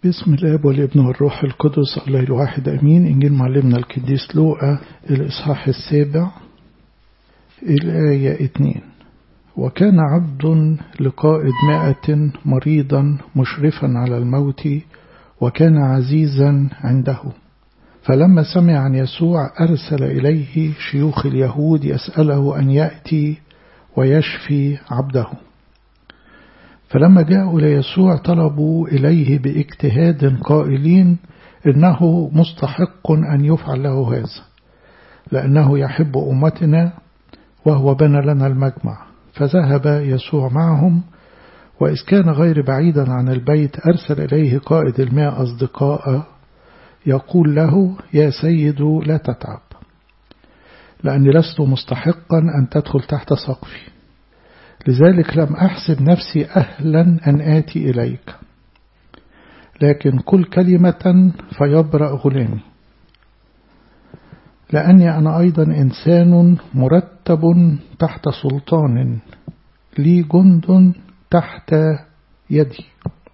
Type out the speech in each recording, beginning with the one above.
باسم الاب والابن والروح القدس الله الواحد امين انجيل معلمنا القديس لوقا الاصحاح السابع الايه اتنين وكان عبد لقائد مائة مريضا مشرفا على الموت وكان عزيزا عنده فلما سمع عن يسوع أرسل إليه شيوخ اليهود يسأله أن يأتي ويشفي عبده فلما جاءوا ليسوع طلبوا إليه باجتهاد قائلين إنه مستحق أن يفعل له هذا لأنه يحب أمتنا وهو بنى لنا المجمع فذهب يسوع معهم وإذ كان غير بعيدا عن البيت أرسل إليه قائد الماء أصدقاء يقول له يا سيد لا تتعب لأني لست مستحقا أن تدخل تحت سقفي لذلك لم أحسب نفسي أهلا أن آتي إليك لكن كل كلمة فيبرأ غلامي لأني أنا أيضا إنسان مرتب تحت سلطان لي جند تحت يدي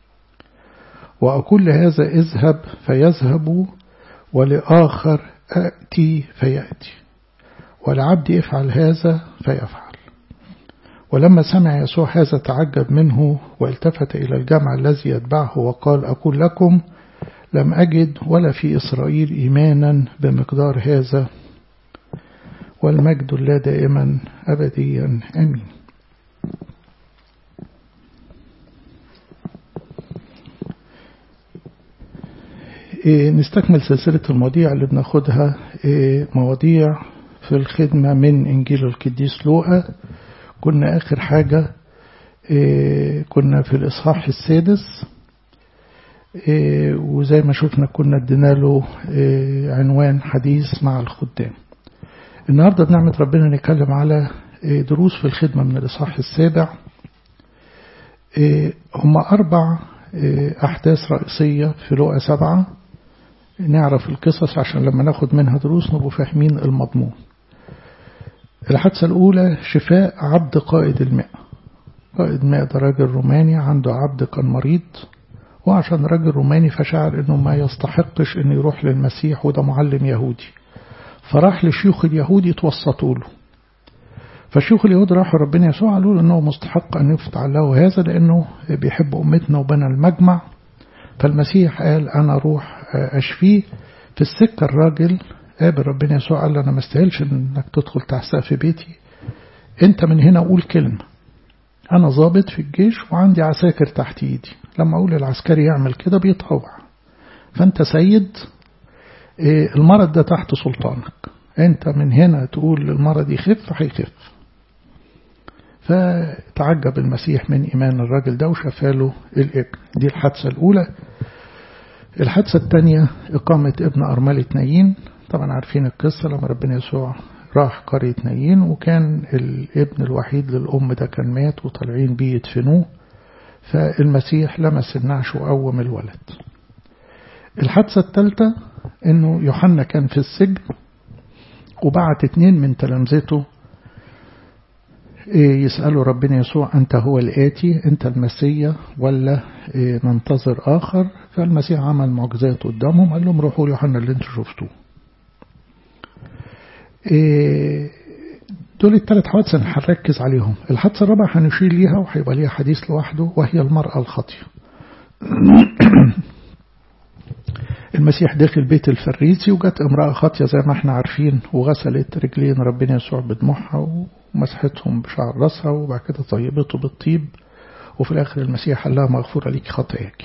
وأقول لهذا اذهب فيذهب ولآخر أأتي فيأتي ولعبدي افعل هذا فيفعل ولما سمع يسوع هذا تعجب منه والتفت إلى الجمع الذي يتبعه وقال أقول لكم لم أجد ولا في إسرائيل إيمانا بمقدار هذا والمجد لا دائما أبديا أمين إيه نستكمل سلسلة المواضيع اللي بناخدها إيه مواضيع في الخدمة من إنجيل القديس لوقا كنا آخر حاجة إيه كنا في الإصحاح السادس وزي ما شفنا كنا ادينا له عنوان حديث مع الخدام النهاردة بنعمة ربنا نتكلم على دروس في الخدمة من الإصحاح السابع هم أربع أحداث رئيسية في لوقا سبعة نعرف القصص عشان لما ناخد منها دروس نبقوا فاهمين المضمون الحادثة الأولى شفاء عبد قائد الماء قائد ماء ده راجل روماني عنده عبد كان مريض وعشان راجل روماني فشعر انه ما يستحقش انه يروح للمسيح وده معلم يهودي فراح لشيوخ اليهود يتوسطوا له فشيوخ اليهود راحوا ربنا يسوع قالوا له انه مستحق ان يفعل له هذا لانه بيحب امتنا وبنى المجمع فالمسيح قال انا اروح اشفيه في السكه الراجل قابل ربنا يسوع قال له انا ما استاهلش انك تدخل تحت سقف بيتي انت من هنا قول كلمه انا ضابط في الجيش وعندي عساكر تحت ايدي لما اقول العسكري يعمل كده بيتطوع فانت سيد المرض ده تحت سلطانك انت من هنا تقول المرض يخف هيخف فتعجب المسيح من ايمان الراجل ده وشفاله الابن دي الحادثه الاولى الحادثه الثانيه اقامه ابن ارمله نايين طبعا عارفين القصه لما ربنا يسوع راح قرية نايين وكان الابن الوحيد للأم ده كان مات وطالعين بيه يدفنوه فالمسيح لمس النعش وقوم الولد الحادثة الثالثة انه يوحنا كان في السجن وبعت اتنين من تلامذته يسألوا ربنا يسوع أنت هو الآتي أنت المسيا ولا ننتظر آخر فالمسيح عمل معجزات قدامهم قال لهم روحوا ليوحنا اللي انتوا شفتوه دول الثلاث حوادث هنركز عليهم الحادثة الرابعة هنشير ليها وهيبقى ليها حديث لوحده وهي المرأة الخاطية المسيح داخل بيت الفريسي وجت امرأة خاطية زي ما احنا عارفين وغسلت رجلين ربنا يسوع بدموعها ومسحتهم بشعر راسها وبعد كده طيبته بالطيب وفي الآخر المسيح قال لها مغفورة ليك خطاياك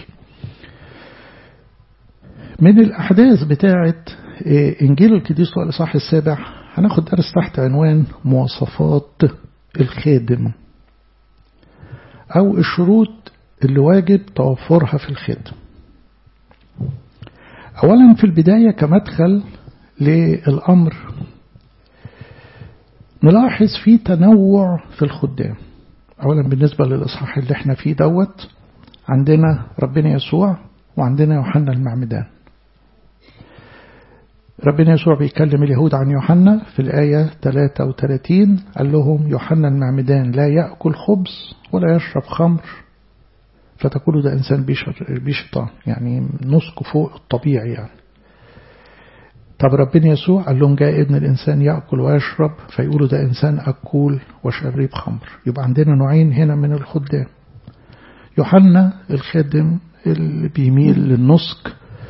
من الأحداث بتاعة إنجيل القديس والإصحاح السابع هناخد درس تحت عنوان مواصفات الخادم أو الشروط اللي واجب توفرها في الخدم أولا في البداية كمدخل للأمر نلاحظ في تنوع في الخدام أولا بالنسبة للإصحاح اللي احنا فيه دوت عندنا ربنا يسوع وعندنا يوحنا المعمدان ربنا يسوع بيكلم اليهود عن يوحنا في الآية 33 قال لهم يوحنا المعمدان لا يأكل خبز ولا يشرب خمر فتقولوا ده إنسان بشيطان يعني نسك فوق الطبيعي يعني طب ربنا يسوع قال لهم جاء ابن الإنسان يأكل ويشرب فيقولوا ده إنسان أكول وشريب خمر يبقى عندنا نوعين هنا من الخدام يوحنا الخادم اللي بيميل للنسك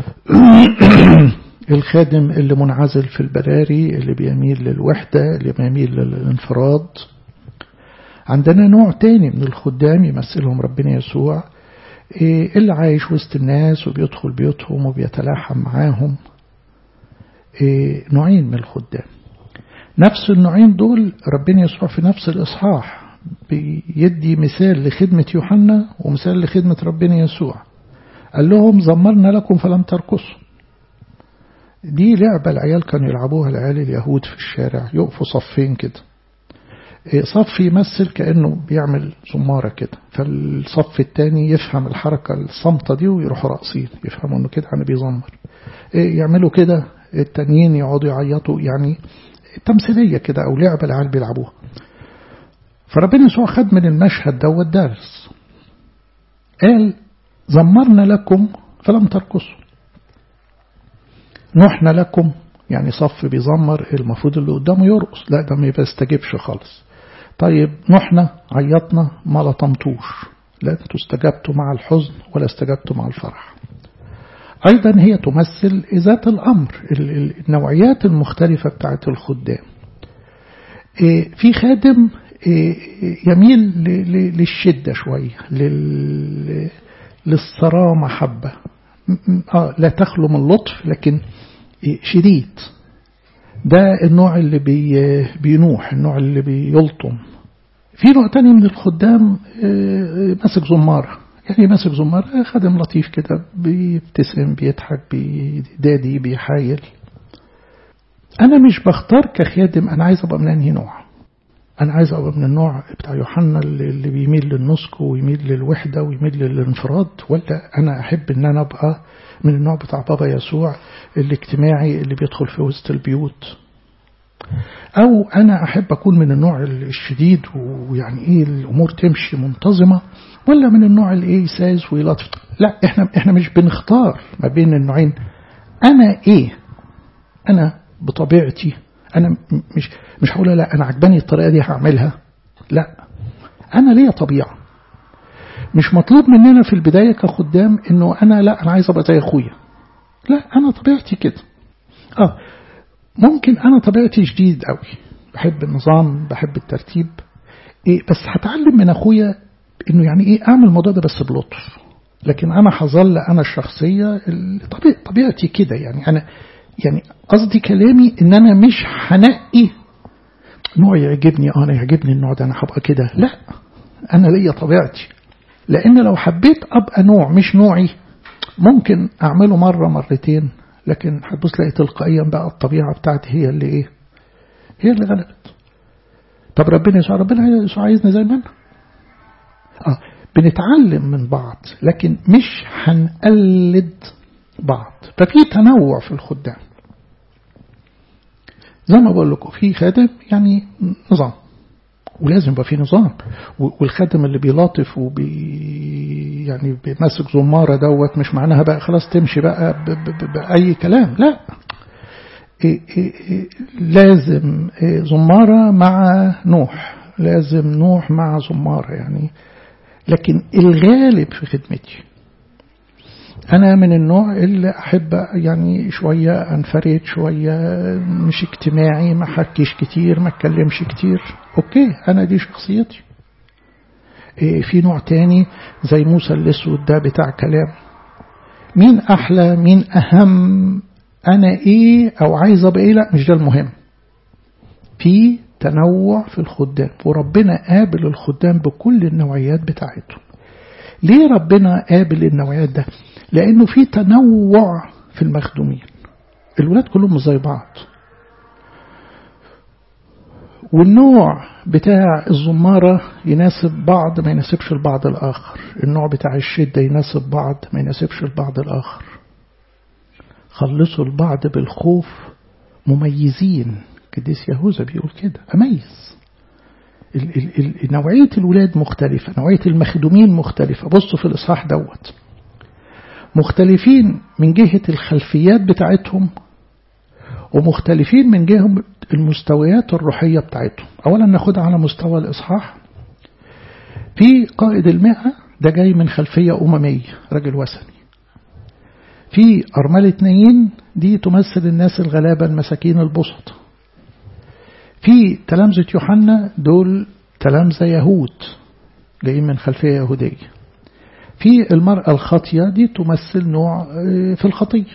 الخادم اللي منعزل في البراري اللي بيميل للوحدة اللي بيميل للانفراد عندنا نوع تاني من الخدام يمثلهم ربنا يسوع اللي عايش وسط الناس وبيدخل بيوتهم وبيتلاحم معاهم نوعين من الخدام نفس النوعين دول ربنا يسوع في نفس الإصحاح بيدي مثال لخدمة يوحنا ومثال لخدمة ربنا يسوع قال لهم زمرنا لكم فلم ترقصوا دي لعبة العيال كانوا يلعبوها العيال اليهود في الشارع يقفوا صفين كده صف يمثل كأنه بيعمل زمارة كده فالصف التاني يفهم الحركة الصمتة دي ويروحوا راقصين يفهموا انه كده يعني بيزمر يعملوا كده التانيين يقعدوا يعيطوا يعني تمثيلية كده أو لعبة العيال بيلعبوها فربنا يسوع خد من المشهد ده والدرس قال زمرنا لكم فلم ترقصوا نحنا لكم يعني صف بيزمر المفروض اللي قدامه يرقص لا ده ما بيستجيبش خالص طيب نحنا عيطنا ما لطمتوش لا انتوا استجبتوا مع الحزن ولا استجبتوا مع الفرح أيضا هي تمثل ذات الأمر النوعيات المختلفة بتاعت الخدام في خادم يميل للشدة شوية للصرامة حبة لا تخلو من لطف لكن شديد ده النوع اللي بي بينوح النوع اللي بيلطم في نوع تاني من الخدام ماسك زمارة يعني ماسك زمارة خادم لطيف كده بيبتسم بيضحك بيدادي بيحايل أنا مش بختار كخادم أنا عايز أبقى من أنهي نوع أنا عايز أبقى من النوع بتاع يوحنا اللي بيميل للنسك ويميل للوحدة ويميل للانفراد ولا أنا أحب إن أنا أبقى من النوع بتاع بابا يسوع الاجتماعي اللي بيدخل في وسط البيوت أو أنا أحب أكون من النوع الشديد ويعني إيه الأمور تمشي منتظمة ولا من النوع اللي إيه ساز ويلطف لا إحنا إحنا مش بنختار ما بين النوعين أنا إيه أنا بطبيعتي أنا مش مش هقول لا أنا عجباني الطريقة دي هعملها لا أنا ليا طبيعة مش مطلوب مننا في البداية كخدام إنه أنا لا أنا عايز أبقى زي أخويا لا أنا طبيعتي كده آه ممكن أنا طبيعتي شديد قوي بحب النظام بحب الترتيب إيه بس هتعلم من أخويا إنه يعني إيه أعمل الموضوع ده بس بلطف لكن أنا هظل أنا الشخصية طبيعتي, طبيعتي كده يعني أنا يعني قصدي كلامي إن أنا مش هنقي نوع يعجبني أنا يعجبني النوع ده أنا هبقى كده لا أنا ليا طبيعتي لأن لو حبيت أبقى نوع مش نوعي ممكن أعمله مرة مرتين لكن هتبص تلاقي تلقائيا بقى الطبيعة بتاعتي هي اللي إيه هي اللي غلبت طب ربنا يسوع ربنا يسوع عايزنا زي ما آه بنتعلم من بعض لكن مش هنقلد بعض ففي تنوع في الخدام زي ما بقول لكم في خادم يعني نظام ولازم يبقى في نظام والخادم اللي بيلاطف وبي يعني بيمسك زمارة دوت مش معناها بقى خلاص تمشي بقى ب ب ب بأي كلام لا إيه إيه لازم زمارة مع نوح لازم نوح مع زمارة يعني لكن الغالب في خدمتي أنا من النوع اللي أحب يعني شوية أنفرد شوية مش اجتماعي ما حكيش كتير ما اتكلمش كتير أوكي أنا دي شخصيتي إيه في نوع تاني زي موسى الأسود ده بتاع كلام مين أحلى مين أهم أنا إيه أو عايز أبقى إيه لا مش ده المهم في تنوع في الخدام وربنا قابل الخدام بكل النوعيات بتاعتهم ليه ربنا قابل النوعيات ده لأنه في تنوع في المخدومين الولاد كلهم زي بعض والنوع بتاع الزمارة يناسب بعض ما يناسبش البعض الآخر النوع بتاع الشدة يناسب بعض ما يناسبش البعض الآخر خلصوا البعض بالخوف مميزين قديس يهوذا بيقول كده أميز ال ال ال نوعية الولاد مختلفة نوعية المخدومين مختلفة بصوا في الإصحاح دوت مختلفين من جهة الخلفيات بتاعتهم ومختلفين من جهة المستويات الروحية بتاعتهم أولا ناخدها على مستوى الإصحاح في قائد المئة ده جاي من خلفية أممية راجل وثني في أرملة نايين دي تمثل الناس الغلابة المساكين البسط في تلامذة يوحنا دول تلامذة يهود جايين من خلفية يهودية في المرأة الخاطية دي تمثل نوع في الخطية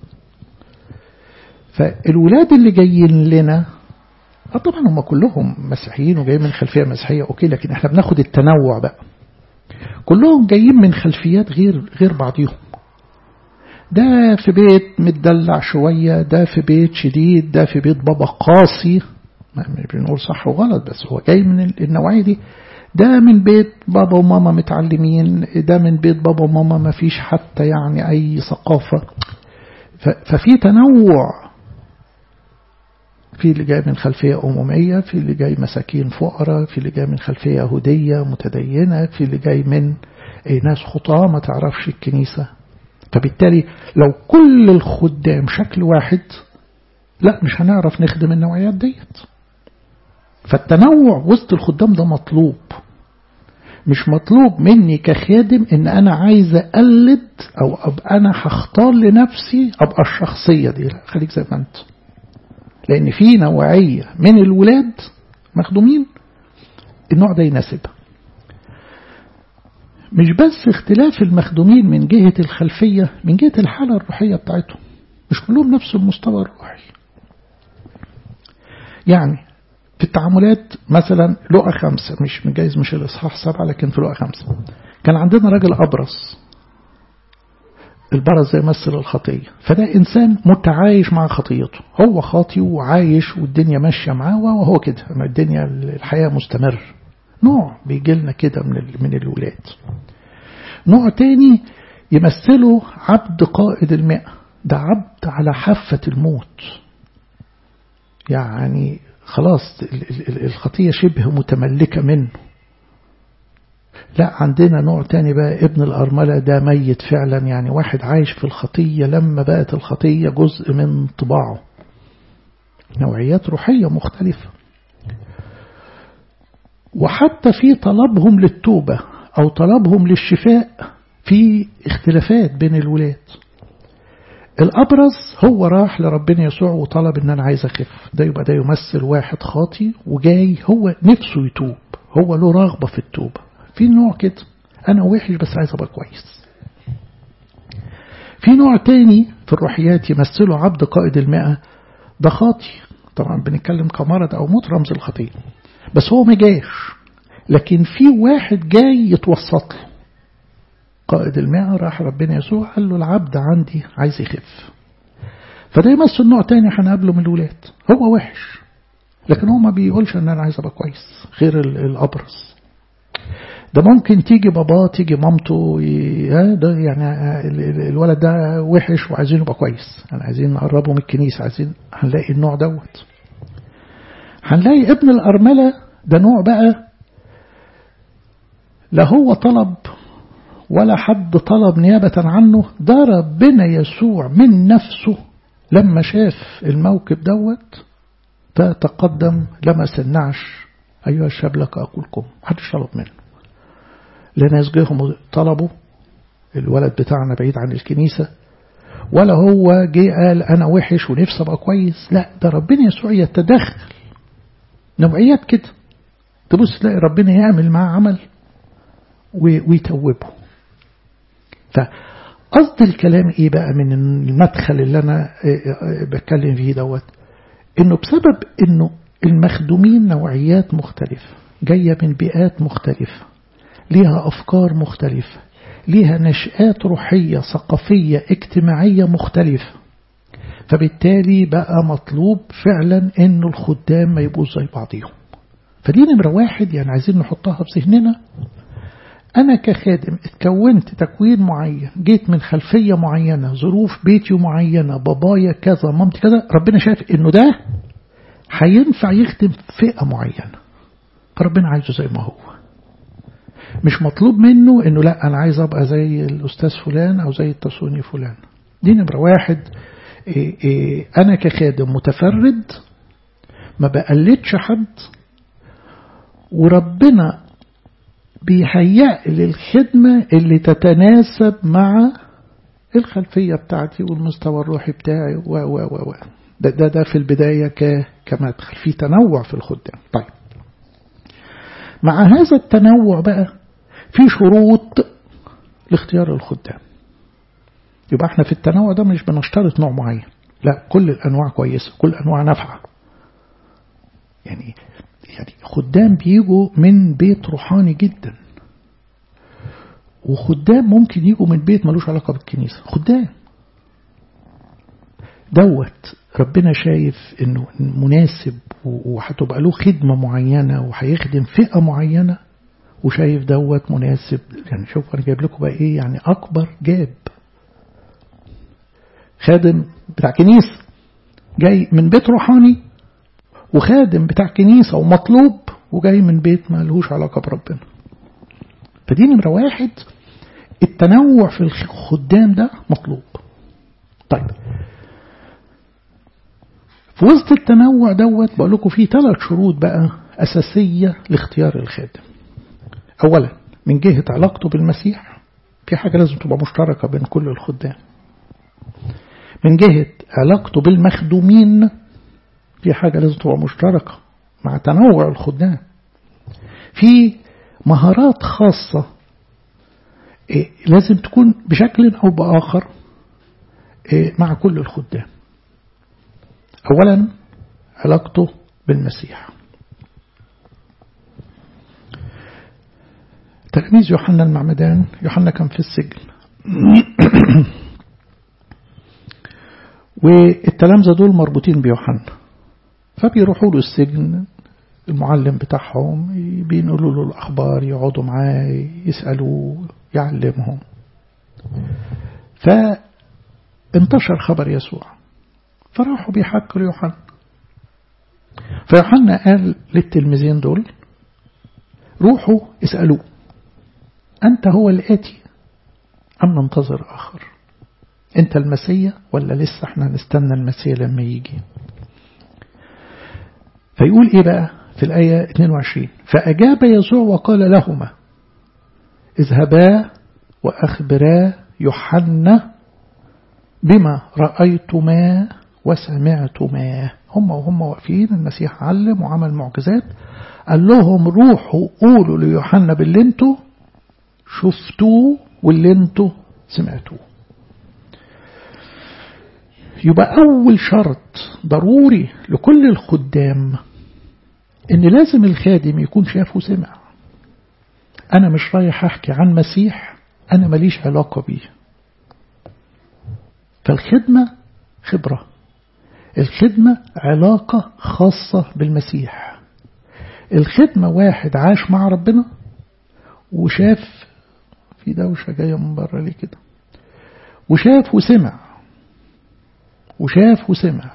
فالولاد اللي جايين لنا طبعا هم كلهم مسيحيين وجايين من خلفية مسيحية أوكي لكن احنا بناخد التنوع بقى كلهم جايين من خلفيات غير غير بعضيهم ده في بيت متدلع شوية ده في بيت شديد ده في بيت بابا قاسي مش بنقول صح وغلط بس هو جاي من النوعية دي ده من بيت بابا وماما متعلمين ده من بيت بابا وماما ما فيش حتى يعني أي ثقافة ففي تنوع في اللي جاي من خلفية أمومية في اللي جاي مساكين فقراء في اللي جاي من خلفية يهودية متدينة في اللي جاي من ناس خطاة ما تعرفش الكنيسة فبالتالي لو كل الخدام شكل واحد لا مش هنعرف نخدم النوعيات ديت فالتنوع وسط الخدام ده مطلوب مش مطلوب مني كخادم ان انا عايز اقلد او ابقى انا هختار لنفسي ابقى الشخصية دي لا خليك زي ما انت لان في نوعية من الولاد مخدومين النوع ده يناسبها مش بس اختلاف المخدومين من جهة الخلفية من جهة الحالة الروحية بتاعتهم مش كلهم نفس المستوى الروحي يعني في التعاملات مثلا لقى خمسة مش جايز مش الإصحاح سبعة لكن في لقى خمسة كان عندنا راجل أبرص البرص زي مثل الخطية فده إنسان متعايش مع خطيته هو خاطي وعايش والدنيا ماشية معاه وهو كده الدنيا الحياة مستمر نوع بيجي لنا كده من من الولاد نوع تاني يمثله عبد قائد المئة ده عبد على حافة الموت يعني خلاص الخطية شبه متملكة منه لا عندنا نوع تاني بقى ابن الأرملة ده ميت فعلا يعني واحد عايش في الخطية لما بقت الخطية جزء من طباعه نوعيات روحية مختلفة وحتى في طلبهم للتوبة أو طلبهم للشفاء في اختلافات بين الولاد الأبرز هو راح لربنا يسوع وطلب إن أنا عايز أخف ده يبقى ده يمثل واحد خاطي وجاي هو نفسه يتوب هو له رغبة في التوبة في نوع كده أنا وحش بس عايز أبقى كويس في نوع تاني في الروحيات يمثله عبد قائد المئة ده خاطي طبعا بنتكلم كمرض أو موت رمز الخطية بس هو ما جاش لكن في واحد جاي يتوسط له قائد المئة راح ربنا يسوع قال له العبد عندي عايز يخف فده يمثل نوع تاني هنقابله من الولاد هو وحش لكن هو ما بيقولش ان انا عايز ابقى كويس غير الابرز ده ممكن تيجي باباه تيجي مامته ده يعني الولد ده وحش وعايزين يبقى كويس يعني عايزين نقربه من الكنيسة عايزين هنلاقي النوع دوت هنلاقي ابن الأرملة ده نوع بقى لا هو طلب ولا حد طلب نيابة عنه ده ربنا يسوع من نفسه لما شاف الموكب دوت فتقدم لمس النعش أيها الشاب لك أقولكم محدش طلب منه لناس جيهم طلبوا الولد بتاعنا بعيد عن الكنيسة ولا هو جه قال أنا وحش ونفسي أبقى كويس لا ده ربنا يسوع يتدخل نوعيات كده تبص تلاقي ربنا يعمل معاه عمل ويتوبه فقصد الكلام ايه بقى من المدخل اللي انا بتكلم فيه دوت انه بسبب انه المخدومين نوعيات مختلفة جاية من بيئات مختلفة ليها أفكار مختلفة ليها نشآت روحية ثقافية اجتماعية مختلفة فبالتالي بقى مطلوب فعلا انه الخدام ما يبقوا زي بعضهم فدي نمرة واحد يعني عايزين نحطها في ذهننا أنا كخادم اتكونت تكوين معين جيت من خلفية معينة ظروف بيتي معينة بابايا كذا مامتي كذا ربنا شايف إنه ده هينفع يخدم فئة معينة فربنا عايزه زي ما هو مش مطلوب منه انه لا انا عايز ابقى زي الاستاذ فلان او زي التصوني فلان دي نمرة واحد إيه إيه انا كخادم متفرد ما بقلدش حد وربنا بيهيأ للخدمة اللي تتناسب مع الخلفية بتاعتي والمستوى الروحي بتاعي و و و و ده, ده, ده في البداية ك كمدخل في تنوع في الخدام طيب مع هذا التنوع بقى في شروط لاختيار الخدام يبقى احنا في التنوع ده مش بنشترط نوع معين لا كل الانواع كويسه كل الانواع نافعه يعني يعني خدام بيجوا من بيت روحاني جدا وخدام ممكن يجوا من بيت ملوش علاقه بالكنيسه خدام دوت ربنا شايف انه مناسب وهتبقى له خدمه معينه وهيخدم فئه معينه وشايف دوت مناسب يعني شوف انا جايب لكم بقى ايه يعني اكبر جاب خادم بتاع كنيسه جاي من بيت روحاني وخادم بتاع كنيسه ومطلوب وجاي من بيت ما لهوش علاقه بربنا فدي نمره واحد التنوع في الخدام ده مطلوب طيب في وسط التنوع دوت بقول لكم فيه ثلاث شروط بقى أساسية لاختيار الخادم أولا من جهة علاقته بالمسيح في حاجة لازم تبقى مشتركة بين كل الخدام من جهة علاقته بالمخدومين في حاجة لازم تبقى مشتركة مع تنوع الخدام في مهارات خاصة لازم تكون بشكل أو بآخر مع كل الخدام أولا علاقته بالمسيح تلميذ يوحنا المعمدان يوحنا كان في السجن والتلامذة دول مربوطين بيوحنا فبيروحوا له السجن المعلم بتاعهم بينقلوا له الأخبار يقعدوا معاه يسألوه يعلمهم فانتشر خبر يسوع فراحوا بيحكوا ليوحنا فيوحنا قال للتلميذين دول روحوا اسألوه أنت هو الآتي أم ننتظر آخر أنت المسيح ولا لسه احنا نستنى المسيح لما يجي فيقول إيه بقى في الآية 22 فأجاب يسوع وقال لهما اذهبا وأخبرا يوحنا بما رأيتما وسمعتما هم وهم واقفين المسيح علم وعمل معجزات قال لهم روحوا قولوا ليوحنا باللي انتوا شفتوه واللي انتوا سمعتوه يبقى أول شرط ضروري لكل الخدام إن لازم الخادم يكون شاف وسمع أنا مش رايح أحكي عن مسيح أنا ماليش علاقة بيه فالخدمة خبرة الخدمة علاقة خاصة بالمسيح الخدمة واحد عاش مع ربنا وشاف في دوشة جاية من بره ليه كده وشاف وسمع وشاف وسمع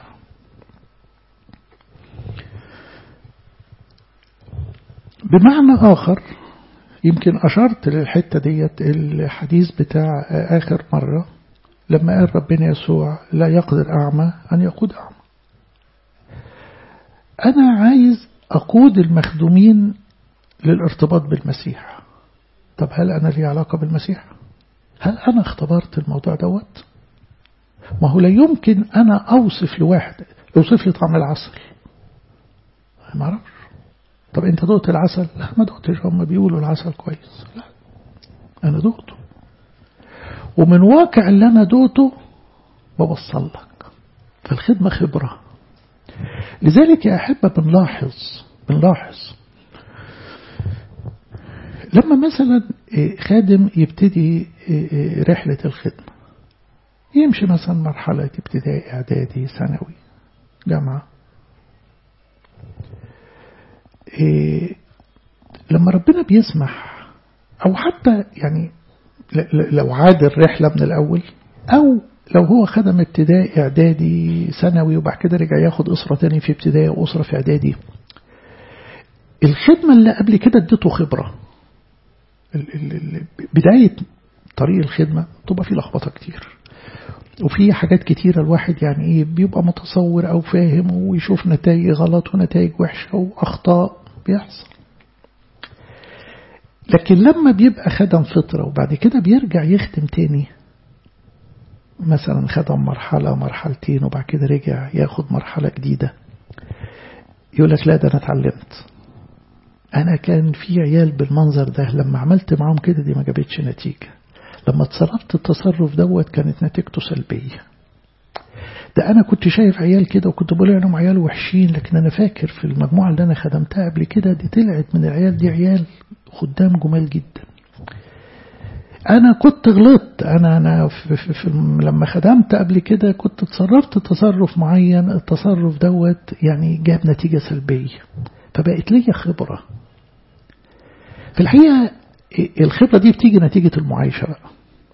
بمعنى آخر يمكن أشرت للحتة ديت الحديث بتاع آخر مرة لما قال ربنا يسوع لا يقدر أعمى أن يقود أعمى أنا عايز أقود المخدومين للارتباط بالمسيح طب هل أنا لي علاقة بالمسيح هل أنا اختبرت الموضوع دوت ما هو لا يمكن أنا أوصف لواحد يوصف لي طعم العسل ما أعرفش طب أنت دقت العسل لا ما دقتش هم بيقولوا العسل كويس لا أنا دقته ومن واقع اللي أنا دوته بوصل لك فالخدمة خبرة لذلك يا أحبة بنلاحظ بنلاحظ لما مثلا خادم يبتدي رحلة الخدمة يمشي مثلا مرحلة ابتدائي إعدادي ثانوي جامعة لما ربنا بيسمح أو حتى يعني لو عاد الرحلة من الأول أو لو هو خدم ابتدائي إعدادي ثانوي وبعد كده رجع ياخد أسرة تاني في ابتدائي وأسرة في إعدادي الخدمة اللي قبل كده اديته خبرة بداية طريق الخدمة تبقى فيه لخبطة كتير وفي حاجات كتيرة الواحد يعني ايه بيبقى متصور او فاهم ويشوف نتائج غلط ونتائج وحشة واخطاء بيحصل لكن لما بيبقى خدم فطرة وبعد كده بيرجع يخدم تاني مثلا خدم مرحلة مرحلتين وبعد كده رجع ياخد مرحلة جديدة يقول لك لا ده أنا اتعلمت أنا كان في عيال بالمنظر ده لما عملت معاهم كده دي ما جابتش نتيجة لما اتصرفت التصرف دوت كانت نتيجته سلبية ده أنا كنت شايف عيال كده وكنت بقول إنهم عيال وحشين لكن أنا فاكر في المجموعة اللي أنا خدمتها قبل كده دي طلعت من العيال دي عيال خدام جمال جدا أنا كنت غلطت أنا أنا في في في لما خدمت قبل كده كنت تصرفت تصرف معين التصرف دوت يعني جاب نتيجة سلبية فبقت لي خبرة في الحقيقة الخبرة دي بتيجي نتيجة المعايشة بقى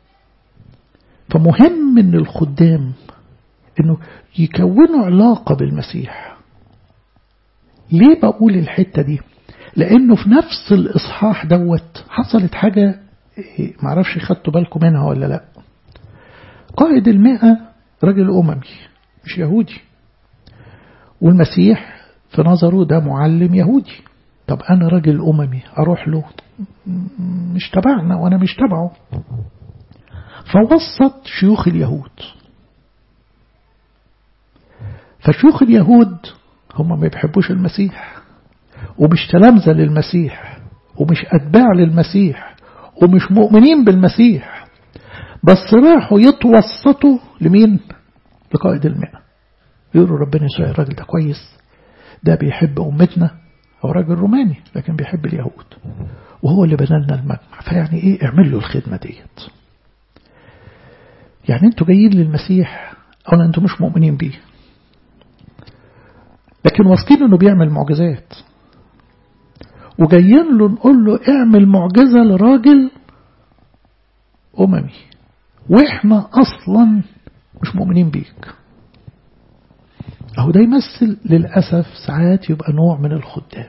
فمهم ان الخدام انه يكونوا علاقة بالمسيح ليه بقول الحتة دي لانه في نفس الاصحاح دوت حصلت حاجة معرفش خدتوا بالكم منها ولا لا قائد المئة رجل أممي مش يهودي والمسيح في نظره ده معلم يهودي طب أنا راجل أممي أروح له مش تبعنا وأنا مش تبعه فوسط شيوخ اليهود فشيوخ اليهود هم ما بيحبوش المسيح ومش تلامذة للمسيح ومش أتباع للمسيح ومش مؤمنين بالمسيح بس راحوا يتوسطوا لمين لقائد المئة يقولوا ربنا يسوع الراجل ده كويس ده بيحب أمتنا هو راجل روماني لكن بيحب اليهود وهو اللي بنى لنا المجمع فيعني ايه اعمل له الخدمة ديت يعني انتوا جايين للمسيح او انتوا مش مؤمنين بيه لكن واثقين انه بيعمل معجزات وجايين له نقول له اعمل معجزة لراجل أممي وإحنا أصلا مش مؤمنين بيك أهو ده يمثل للأسف ساعات يبقى نوع من الخدام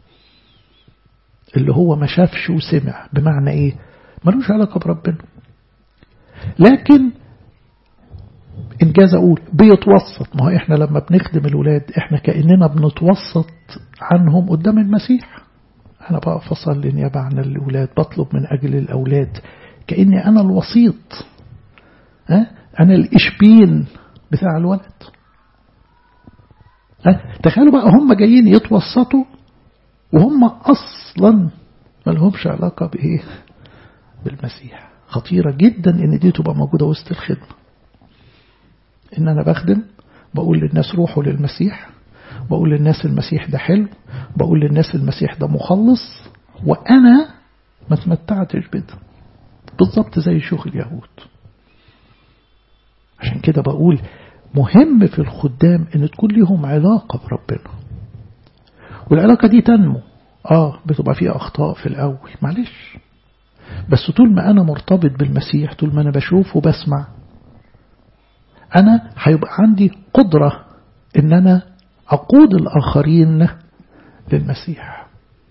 اللي هو ما شافش وسمع بمعنى إيه ملوش علاقة بربنا لكن إنجاز أقول بيتوسط ما هو إحنا لما بنخدم الولاد إحنا كأننا بنتوسط عنهم قدام المسيح أنا بقف أصلي نيابة عن الأولاد بطلب من أجل الأولاد كأني أنا الوسيط ها أنا الإشبين بتاع الولد ها تخيلوا بقى هم جايين يتوسطوا وهم أصلا ما لهمش علاقة بإيه بالمسيح خطيرة جدا إن دي تبقى موجودة وسط الخدمة إن أنا بخدم بقول للناس روحوا للمسيح بقول للناس المسيح ده حلو بقول للناس المسيح ده مخلص وأنا ما تمتعتش بده بالضبط زي شيوخ اليهود عشان كده بقول مهم في الخدام ان تكون لهم علاقة بربنا والعلاقة دي تنمو اه بتبقى فيها اخطاء في الاول معلش بس طول ما انا مرتبط بالمسيح طول ما انا بشوف وبسمع انا هيبقى عندي قدرة ان انا اقود الاخرين للمسيح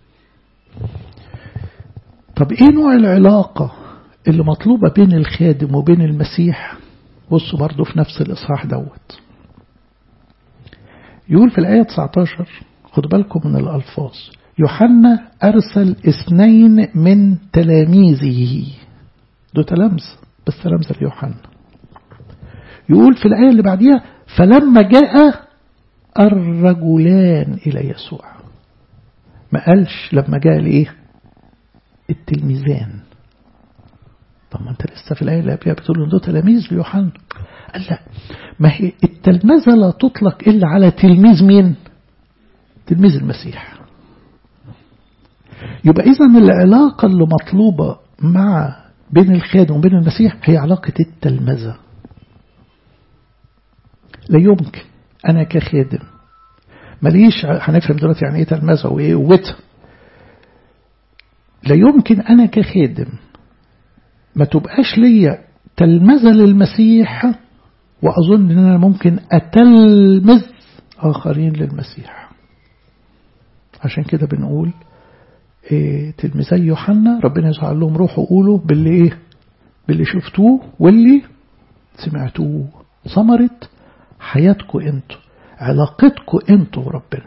طب ايه نوع العلاقة اللي مطلوبة بين الخادم وبين المسيح بصوا برضو في نفس الإصحاح دوت يقول في الآية 19 خدوا بالكم من الألفاظ يوحنا أرسل اثنين من تلاميذه دو تلامذة بس تلامذة ليوحنا يقول في الآية اللي بعديها فلما جاء الرجلان إلى يسوع ما قالش لما جاء لإيه التلميذان طب ما انت لسه في الآية اللي قبلها بتقول له دول تلاميذ ليوحنا قال لا ما هي التلمذة لا تطلق إلا على تلميذ مين تلميذ المسيح يبقى إذا العلاقة اللي مطلوبة مع بين الخادم وبين المسيح هي علاقة التلمذة لا يمكن أنا كخادم ماليش هنفهم دلوقتي يعني إيه تلمذة وإيه قوتها لا يمكن أنا كخادم ما تبقاش ليا تلمذة للمسيح وأظن أن أنا ممكن أتلمذ آخرين للمسيح عشان كده بنقول إيه تلميذي يوحنا ربنا يسوع قال لهم روحوا قولوا باللي ايه باللي شفتوه واللي سمعتوه ثمرة حياتكم انتوا علاقتكم انتوا وربنا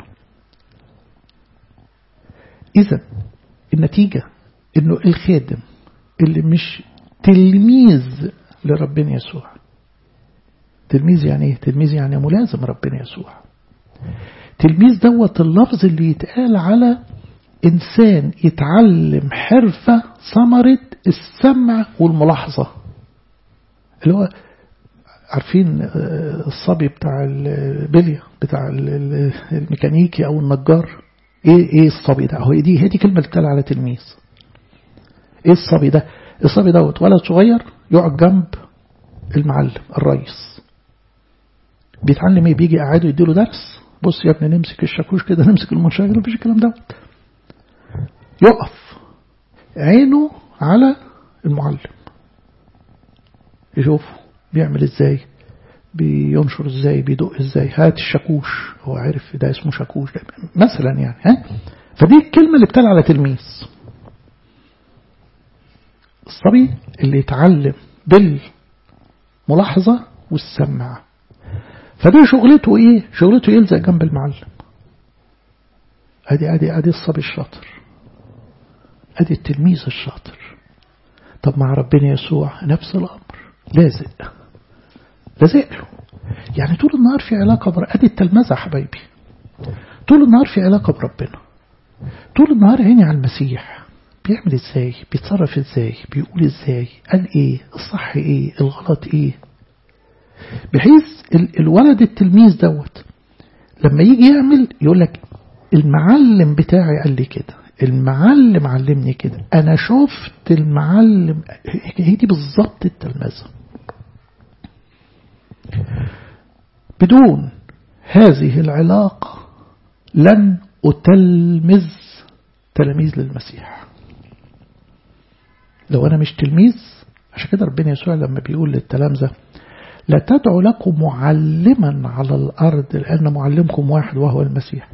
اذا النتيجة انه الخادم اللي مش تلميذ لربنا يسوع تلميذ يعني ايه تلميذ يعني ملازم ربنا يسوع تلميذ دوت اللفظ اللي يتقال على إنسان يتعلم حرفة ثمرة السمع والملاحظة اللي هو عارفين الصبي بتاع البلية بتاع الميكانيكي أو النجار إيه إيه الصبي ده هو دي هي دي كلمة بتتقال على تلميذ إيه الصبي ده الصبي دوت ولد صغير يقعد جنب المعلم الرئيس بيتعلم ايه بيجي قاعده يديله درس بص يا ابني نمسك الشاكوش كده نمسك المنشار مفيش الكلام دوت يقف عينه على المعلم يشوف بيعمل ازاي بينشر ازاي بيدق ازاي هات الشاكوش هو عارف ده اسمه شاكوش ده مثلا يعني ها فدي الكلمة اللي بتقال على تلميذ الصبي اللي يتعلم بالملاحظة والسمع فده شغلته ايه شغلته يلزق جنب المعلم ادي ادي ادي الصبي الشاطر ادي التلميذ الشاطر طب مع ربنا يسوع نفس الامر لازق لازق له يعني طول النهار في علاقة بر... ادي التلمذة حبايبي طول النهار في علاقة بربنا طول النهار عيني على المسيح بيعمل ازاي بيتصرف ازاي بيقول ازاي قال ايه الصح ايه الغلط ايه بحيث الولد التلميذ دوت لما يجي يعمل يقول لك المعلم بتاعي قال لي كده المعلم علمني كده انا شفت المعلم هي دي بالظبط التلمذه بدون هذه العلاقة لن أتلمذ تلاميذ للمسيح لو أنا مش تلميذ عشان كده ربنا يسوع لما بيقول للتلامذة لا تدعوا لكم معلما على الأرض لأن معلمكم واحد وهو المسيح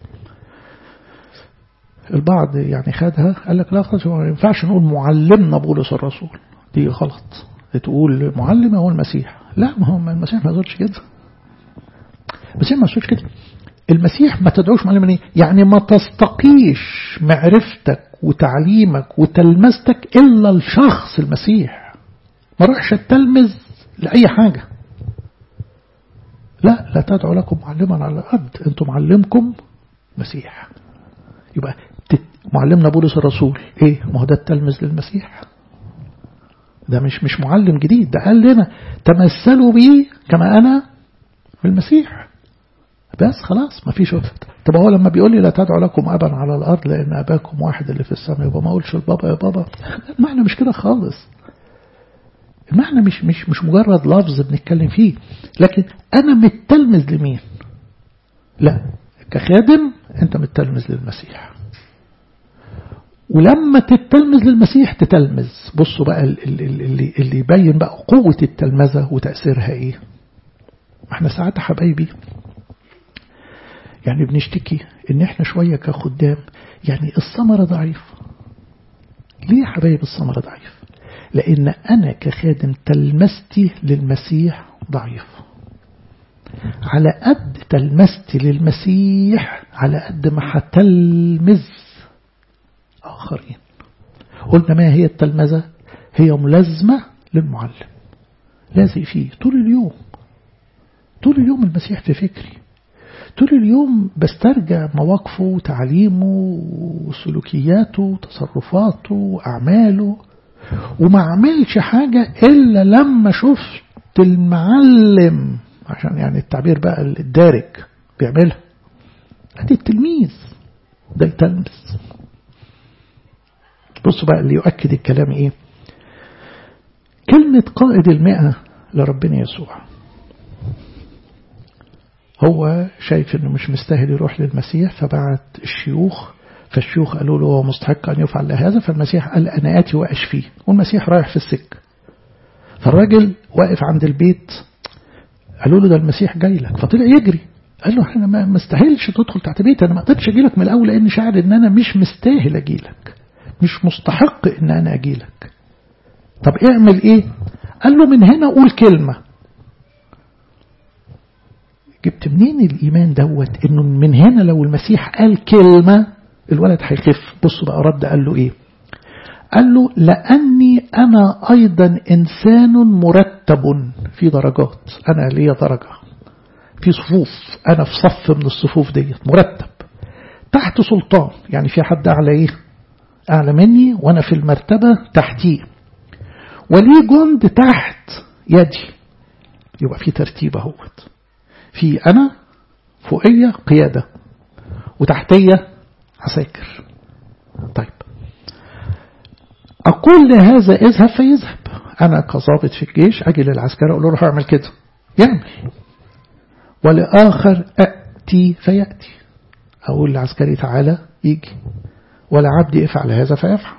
البعض يعني خدها قال لك لا خلاص ما ينفعش نقول معلمنا بولس الرسول دي غلط تقول معلم هو المسيح لا ما هو المسيح ما يقولش كده المسيح ما يقولش كده المسيح ما تدعوش معلما ايه يعني ما تستقيش معرفتك وتعليمك وتلمذتك الا الشخص المسيح ما روحش تلمذ لاي حاجه لا لا تدعوا لكم معلما على الارض انتم معلمكم مسيح يبقى معلمنا بولس الرسول ايه ما هو ده التلمذ للمسيح ده مش مش معلم جديد ده قال لنا تمثلوا بي كما انا بالمسيح بس خلاص ما فيش طب هو لما بيقول لي لا تدعوا لكم ابا على الارض لان اباكم واحد اللي في السماء يبقى ما اقولش البابا يا بابا المعنى مش كده خالص المعنى مش مش مش مجرد لفظ بنتكلم فيه لكن انا متلمذ لمين لا كخادم انت متلمذ للمسيح ولما تتلمذ للمسيح تتلمذ بصوا بقى اللي, اللي يبين بقى قوة التلمذة وتأثيرها ايه احنا ساعات حبايبي يعني بنشتكي ان احنا شوية كخدام يعني الثمرة ضعيف ليه يا حبايب الثمرة ضعيف لان انا كخادم تلمستي للمسيح ضعيف على قد تلمستي للمسيح على قد ما هتلمذ آخرين قلنا ما هي التلمذة هي ملازمة للمعلم لازق فيه طول اليوم طول اليوم المسيح في فكري طول اليوم بسترجع مواقفه وتعليمه وسلوكياته وتصرفاته وأعماله وما عملش حاجة إلا لما شفت المعلم عشان يعني التعبير بقى الدارج بيعملها ادي التلميذ ده يتلمس بصوا بقى اللي يؤكد الكلام ايه كلمة قائد المئة لربنا يسوع هو شايف انه مش مستاهل يروح للمسيح فبعت الشيوخ فالشيوخ قالوا له هو مستحق ان يفعل هذا فالمسيح قال انا اتي واشفيه والمسيح رايح في السكه فالراجل واقف عند البيت قالوا له ده المسيح جاي لك فطلع يجري قال له انا ما مستاهلش تدخل تحت بيتي انا ما قدرتش اجي لك من الاول لان شاعر ان انا مش مستاهل اجي لك مش مستحق ان انا اجي لك طب اعمل ايه قال له من هنا قول كلمة جبت منين الايمان دوت انه من هنا لو المسيح قال كلمة الولد هيخف بصوا بقى رد قال له ايه قال له لأني أنا أيضا إنسان مرتب في درجات أنا لي درجة في صفوف أنا في صف من الصفوف ديت مرتب تحت سلطان يعني في حد أعلى إيه أعلى مني وأنا في المرتبة تحتيه ولي جند تحت يدي يبقى في ترتيب اهوت في أنا فوقية قيادة وتحتية عساكر طيب أقول لهذا اذهب فيذهب أنا كظابط في الجيش أجي للعسكري أقول له روح اعمل كده يعمل ولآخر أأتي فيأتي أقول للعسكري تعالى يجي ولا عبدي افعل هذا فيفعل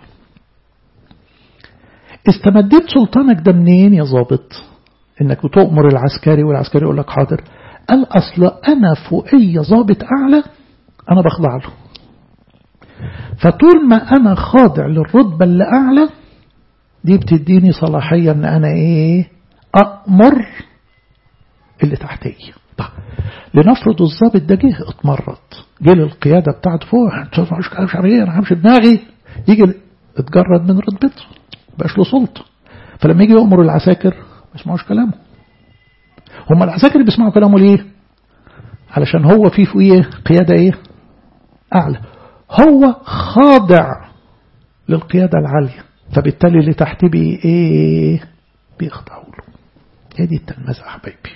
استمدت سلطانك ده منين يا ظابط انك تؤمر العسكري والعسكري يقول لك حاضر قال اصل انا فوقي ظابط اعلى انا بخضع له فطول ما انا خاضع للرتبة اللي اعلى دي بتديني صلاحية ان انا ايه امر اللي تحتي طيب لنفرض الظابط ده جه اتمرد جه للقيادة بتاعته فوق مش مش عارف ايه انا همشي دماغي يجي اتجرد من رتبته بقاش له سلطة فلما يجي يأمر العساكر ما يسمعوش كلامه هم العساكر بيسمعوا كلامه ليه علشان هو فيه فوقيه قيادة ايه اعلى هو خاضع للقيادة العالية فبالتالي اللي تحتيه بي ايه بيخضعوا له هي دي التلمذة يا حبايبي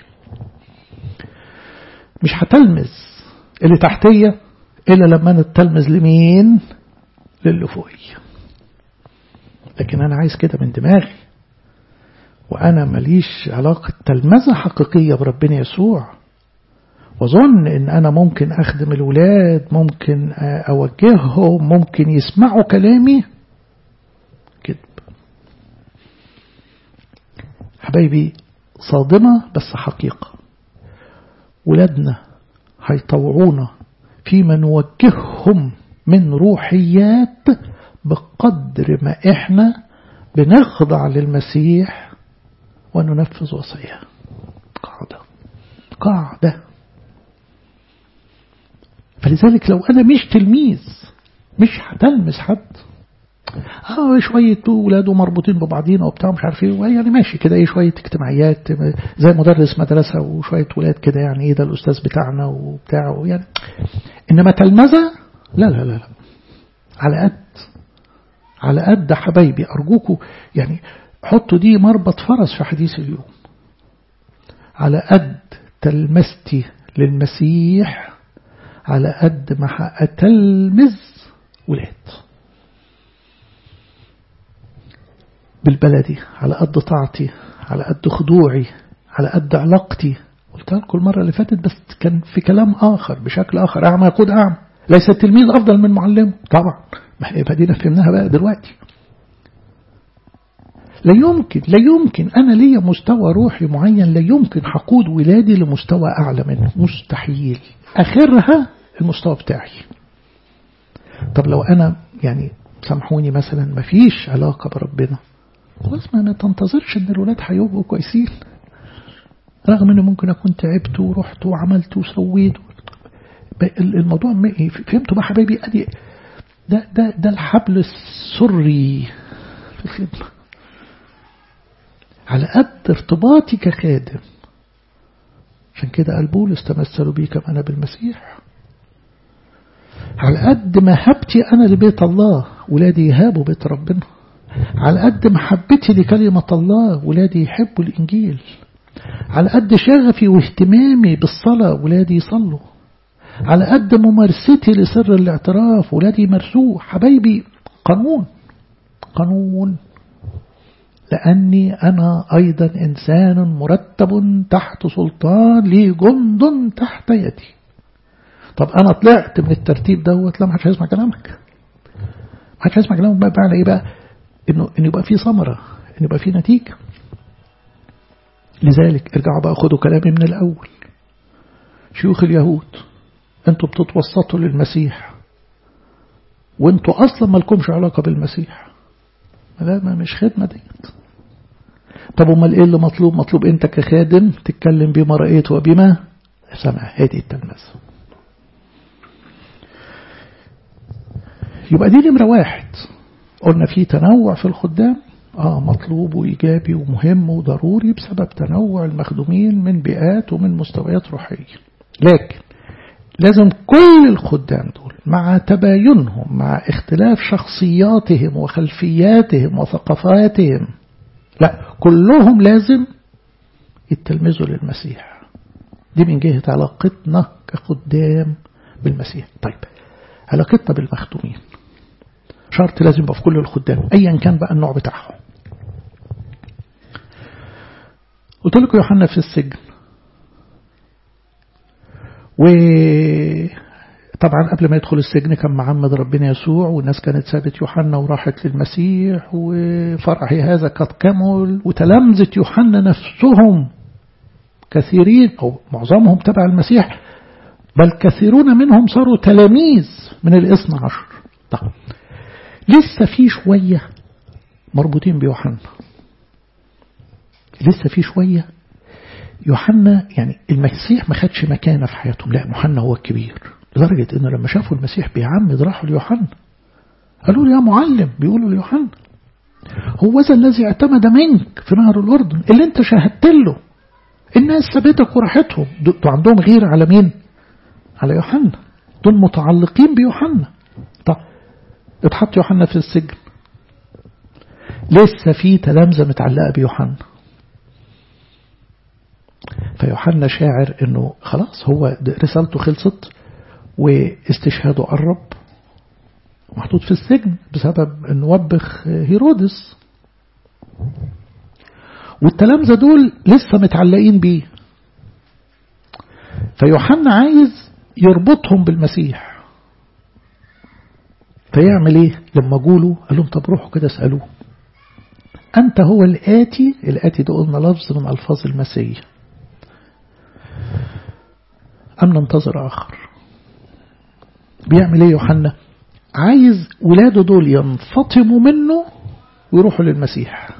مش هتلمذ اللي تحتية إلا لما أنا تلمذ لمين للي فوقيه لكن أنا عايز كده من دماغي وأنا ماليش علاقة تلمذة حقيقية بربنا يسوع وظن ان انا ممكن اخدم الولاد ممكن اوجههم ممكن يسمعوا كلامي كذب حبايبي صادمة بس حقيقة ولادنا هيطوعونا فيما نوجههم من روحيات بقدر ما احنا بنخضع للمسيح وننفذ وصيه قاعدة قاعدة فلذلك لو أنا مش تلميذ مش هتلمس حد اه شوية ولاده مربوطين ببعضينا وبتاع مش عارف ايه يعني ماشي كده ايه شوية اجتماعيات زي مدرس مدرسة وشوية ولاد كده يعني ايه ده الأستاذ بتاعنا وبتاع يعني إنما تلمذة لا لا لا لا على قد على قد حبايبي أرجوكوا يعني حطوا دي مربط فرس في حديث اليوم على قد تلمستي للمسيح على قد ما هأتلمذ ولاد بالبلدي على قد طاعتي على قد خضوعي على قد علاقتي قلتها لكم المرة اللي فاتت بس كان في كلام آخر بشكل آخر أعمى يقود أعمى ليس التلميذ أفضل من معلمه طبعا ما هي بدينا فهمناها بقى دلوقتي لا يمكن لا يمكن أنا ليا مستوى روحي معين لا يمكن حقود ولادي لمستوى أعلى منه مستحيل آخرها المستوى بتاعي طب لو أنا يعني سامحوني مثلا ما فيش علاقة بربنا خلاص ما تنتظرش ان الولاد هيبقوا كويسين رغم ان ممكن اكون تعبت ورحت وعملت وسويت الموضوع فهمتوا بقى حبايبي ادي ده ده ده الحبل السري في الخدمه على قد ارتباطي كخادم عشان كده قال بولس تمثلوا بي كما أنا بالمسيح على قد محبتي أنا لبيت الله ولادي يهابوا بيت ربنا على قد محبتي لكلمة الله ولادي يحبوا الإنجيل على قد شغفي واهتمامي بالصلاة ولادي يصلوا على قد ممارستي لسر الاعتراف ولادي يمارسوه حبايبي قانون قانون لأني أنا أيضا إنسان مرتب تحت سلطان لي جند تحت يدي طب أنا طلعت من الترتيب دوت لا ما حدش هيسمع كلامك ما حدش هيسمع كلامك بقى معنى إيه بقى إنه إن يبقى في ثمرة إن يبقى في نتيجة لذلك ارجعوا بقى خدوا كلامي من الأول شيوخ اليهود انتوا بتتوسطوا للمسيح وانتوا اصلا ما لكمش علاقة بالمسيح لا ما مش خدمة ديت طب امال ايه اللي مطلوب مطلوب انت كخادم تتكلم بما رأيت وبما سمع هذه التلمذة يبقى دي نمرة واحد قلنا في تنوع في الخدام آه مطلوب وإيجابي ومهم وضروري بسبب تنوع المخدومين من بيئات ومن مستويات روحية لكن لازم كل الخدام دول مع تباينهم مع اختلاف شخصياتهم وخلفياتهم وثقافاتهم لا كلهم لازم يتلمذوا للمسيح دي من جهة علاقتنا كخدام بالمسيح طيب علاقتنا بالمخدومين شرط لازم يبقى في كل الخدام ايا كان بقى النوع بتاعهم قلت لكم يوحنا في السجن وطبعا قبل ما يدخل السجن كان معمد ربنا يسوع والناس كانت سابت يوحنا وراحت للمسيح وفرح هذا قد كمل وتلامذة يوحنا نفسهم كثيرين أو معظمهم تبع المسيح بل كثيرون منهم صاروا تلاميذ من الاثنى عشر طب لسه في شوية مربوطين بيوحنا لسه في شوية يوحنا يعني المسيح ما خدش مكانه في حياتهم لا يوحنا هو الكبير لدرجة انه لما شافوا المسيح بيعمد راحوا ليوحنا قالوا له يا معلم بيقولوا ليوحنا هو ذا الذي اعتمد منك في نهر الأردن اللي انت شاهدت له الناس سابتك وراحتهم دول عندهم غير على مين على يوحنا دول متعلقين بيوحنا طب اتحط يوحنا في السجن لسه في تلامذة متعلقة بيوحنا فيوحنا شاعر انه خلاص هو رسالته خلصت واستشهاده قرب محطوط في السجن بسبب انه وبخ هيرودس والتلامذة دول لسه متعلقين بيه فيوحنا عايز يربطهم بالمسيح فيعمل ايه لما قولوا قال لهم طب روحوا كده اسألوه أنت هو الآتي الآتي ده قلنا لفظ من ألفاظ المسيح أم ننتظر آخر بيعمل ايه يوحنا عايز ولاده دول ينفطموا منه ويروحوا للمسيح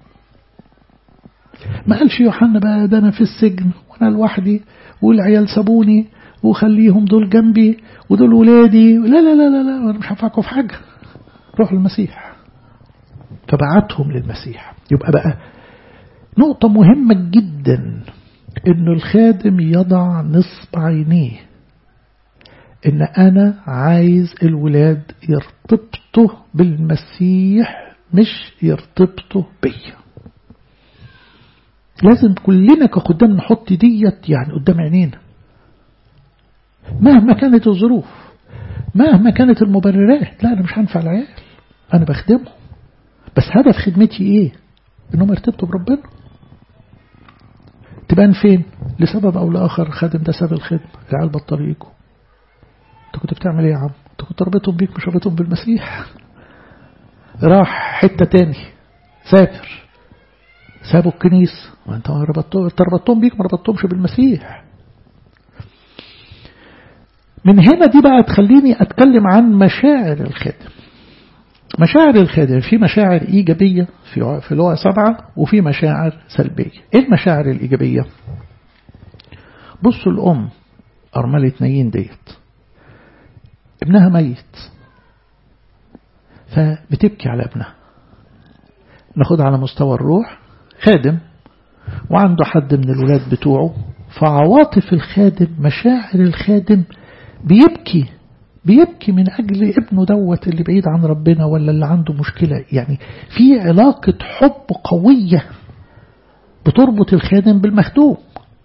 ما قالش يوحنا بقى ده أنا في السجن وأنا لوحدي والعيال سابوني وخليهم دول جنبي ودول ولادي لا لا لا لا لا أنا مش هنفعكم في حاجة روحوا للمسيح فبعتهم للمسيح يبقى بقى نقطة مهمة جدا انه الخادم يضع نصب عينيه ان انا عايز الولاد يرتبطوا بالمسيح مش يرتبطوا بيا لازم كلنا كخدام نحط ديت يعني قدام عينينا مهما كانت الظروف مهما كانت المبررات لا انا مش هنفع العيال انا بخدمهم بس هدف خدمتي ايه انهم يرتبطوا بربنا تبان فين لسبب او لاخر خادم ده ساب الخدمة العيال بطلوا يجوا انت كنت بتعمل ايه يا عم انت كنت ربطهم بيك مش ربطهم بالمسيح راح حتة تاني سافر سابوا الكنيسة وانت ربطتهم بيك ما ربطتهمش بالمسيح من هنا دي بقى تخليني اتكلم عن مشاعر الخادم مشاعر الخادم في مشاعر إيجابية في في لغة سبعة وفي مشاعر سلبية إيه المشاعر الإيجابية بصوا الأم أرملة نايين ديت ابنها ميت فبتبكي على ابنها ناخدها على مستوى الروح خادم وعنده حد من الولاد بتوعه فعواطف الخادم مشاعر الخادم بيبكي بيبكي من أجل ابنه دوت اللي بعيد عن ربنا ولا اللي عنده مشكلة يعني في علاقة حب قوية بتربط الخادم بالمخدوم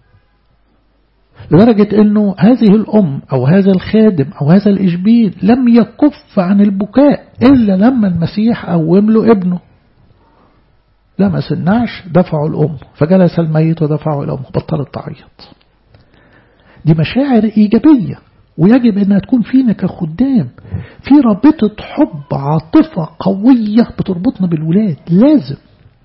لدرجة أنه هذه الأم أو هذا الخادم أو هذا الإشبيل لم يكف عن البكاء إلا لما المسيح قوم له ابنه لمس النعش دفعوا الأم فجلس الميت ودفعوا الأم بطلت تعيط دي مشاعر إيجابية ويجب أنها تكون فينا كخدام في رابطة حب عاطفة قوية بتربطنا بالولاد لازم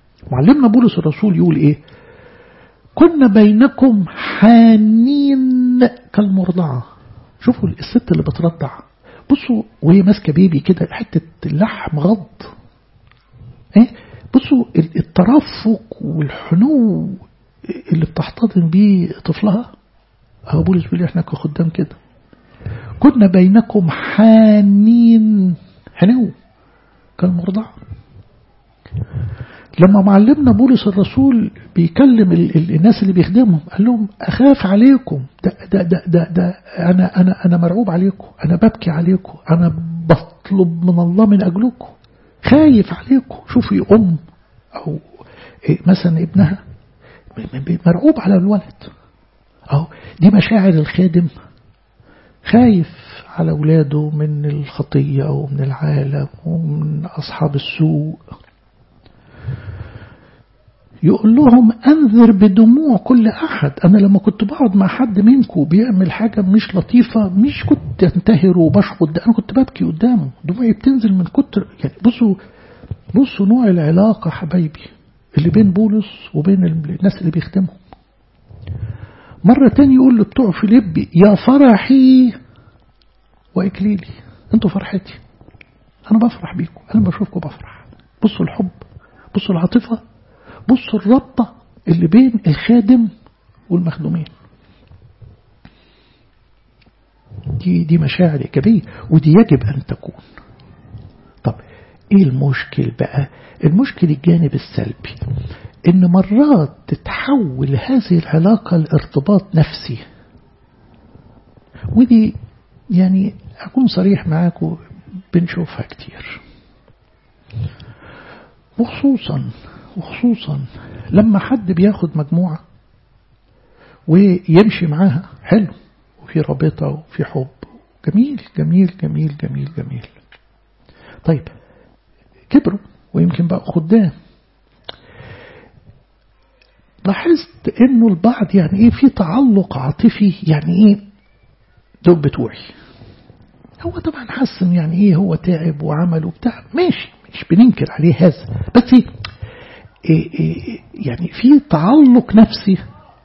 معلمنا بولس الرسول يقول إيه كنا بينكم حانين كالمرضعة شوفوا الست اللي بترضع بصوا وهي ماسكة بيبي كده حتة اللحم غض ايه بصوا الترفق والحنو اللي بتحتضن بيه طفلها أبو بولس بيقول احنا كخدام كده كنا بينكم حانين حنو كالمرضع لما معلمنا بولس الرسول بيكلم ال ال الناس اللي بيخدمهم قال لهم أخاف عليكم ده, ده, ده, ده, ده أنا, أنا, أنا مرعوب عليكم أنا ببكي عليكم أنا بطلب من الله من أجلكم خايف عليكم شوفي أم أو مثلا ابنها مرعوب على الولد أو دي مشاعر الخادم خايف على أولاده من الخطية أو من العالم ومن أصحاب السوء يقول لهم أنذر بدموع كل أحد أنا لما كنت بقعد مع حد منكم بيعمل حاجة مش لطيفة مش كنت انتهر وبشخط أنا كنت ببكي قدامه دموعي بتنزل من كتر يعني بصوا بصوا نوع العلاقة حبايبي اللي بين بولس وبين الناس اللي بيخدمهم مرة تاني يقول لبتوع فيليب يا فرحي وإكليلي انتوا فرحتي أنا بفرح بيكم أنا بشوفكم بفرح بصوا الحب بصوا العاطفة بصوا الربطة اللي بين الخادم والمخدومين دي دي مشاعر إيجابية ودي يجب أن تكون طب إيه المشكل بقى المشكل الجانب السلبي إن مرات تتحول هذه العلاقة لارتباط نفسي ودي يعني أكون صريح معاكم بنشوفها كتير وخصوصا وخصوصا لما حد بياخد مجموعة ويمشي معاها حلو وفي رابطة وفي حب جميل جميل جميل جميل جميل طيب كبروا ويمكن بقى خدام لاحظت انه البعض يعني ايه في تعلق عاطفي يعني ايه دول بتوعي هو طبعا حس يعني ايه هو تعب وعمل وبتاع ماشي مش بننكر عليه هذا بس إيه إيه يعني في تعلق نفسي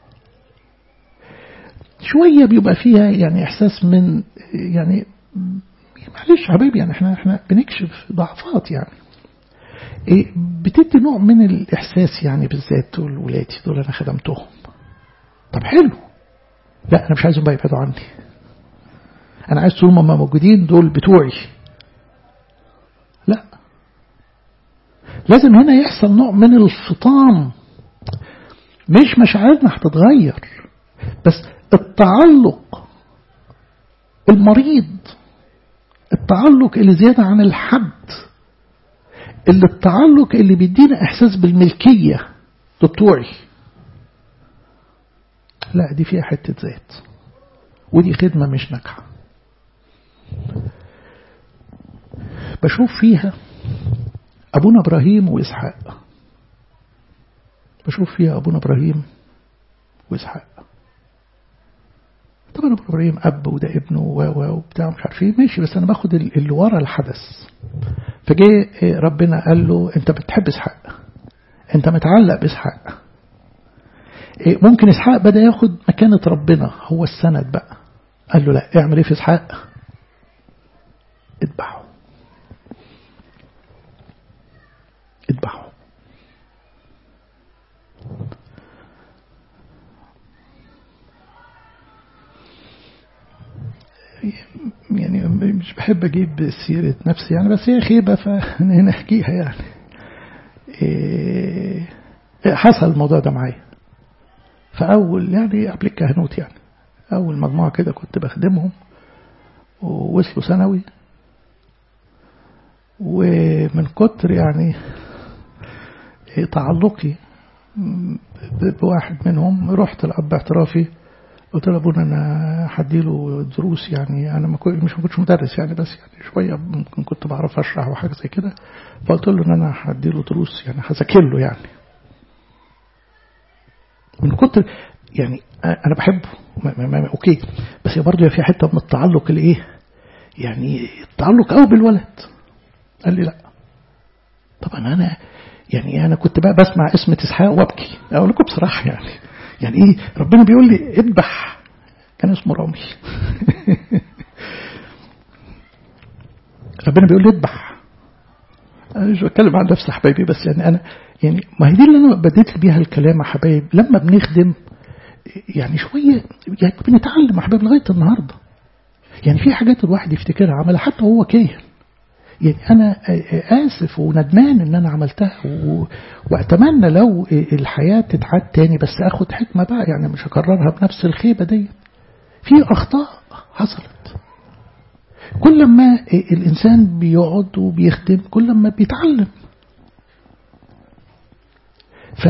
شوية بيبقى فيها يعني إحساس من يعني معلش حبيبي يعني احنا احنا بنكشف ضعفات يعني إيه بتدي نوع من الإحساس يعني بالذات دول ولادي دول أنا خدمتهم طب حلو لا أنا مش عايزهم بقى يبعدوا عني أنا عايز طول ما موجودين دول بتوعي لا لازم هنا يحصل نوع من الفطام مش مشاعرنا هتتغير بس التعلق المريض التعلق اللي زيادة عن الحد اللي التعلق اللي بيدينا احساس بالملكية بتوعي لا دي فيها حتة ذات ودي خدمة مش ناجحة بشوف فيها أبونا إبراهيم وإسحاق بشوف فيها أبونا إبراهيم وإسحاق طبعا أبو إبراهيم أب وده ابنه وبتاع مش عارف ايه ماشي بس أنا باخد اللي ورا الحدث فجاء ربنا قال له أنت بتحب إسحاق أنت متعلق بإسحاق ممكن إسحاق بدأ ياخد مكانة ربنا هو السند بقى قال له لا اعمل ايه في إسحاق اتبعه اتبعه يعني مش بحب اجيب سيرة نفسي يعني بس هي خيبة فنحكيها يعني إيه حصل الموضوع ده معايا فأول يعني قبل الكهنوت يعني أول مجموعة كده كنت بخدمهم ووصلوا ثانوي ومن كتر يعني تعلقي بواحد منهم رحت لأب اعترافي قلت له ابونا انا هديله دروس يعني انا ما مش ما كنتش مدرس يعني بس يعني شويه ممكن كنت بعرف اشرح وحاجه زي كده فقلت له ان انا هديله دروس يعني هذاكر له يعني من كتر يعني انا بحبه ما ما ما اوكي بس هي برضه في حته من التعلق الايه يعني التعلق قوي بالولد قال لي لا طبعا انا يعني انا كنت بقى بسمع اسم اسحاق وابكي اقول لكم بصراحه يعني يعني ايه ربنا بيقول لي اذبح كان اسمه رامي ربنا بيقول لي اذبح انا مش بتكلم عن نفسي حبايبي بس يعني انا يعني ما هي دي اللي انا بديت بيها الكلام يا حبايب لما بنخدم يعني شويه يعني بنتعلم يا حبايب لغايه النهارده يعني في حاجات الواحد يفتكرها عملها حتى وهو كاهن يعني أنا آسف وندمان إن أنا عملتها و... وأتمنى لو الحياة تتعاد تاني بس أخد حكمة بقى يعني مش هكررها بنفس الخيبة دي في أخطاء حصلت كل ما الإنسان بيقعد وبيخدم كل ما بيتعلم ف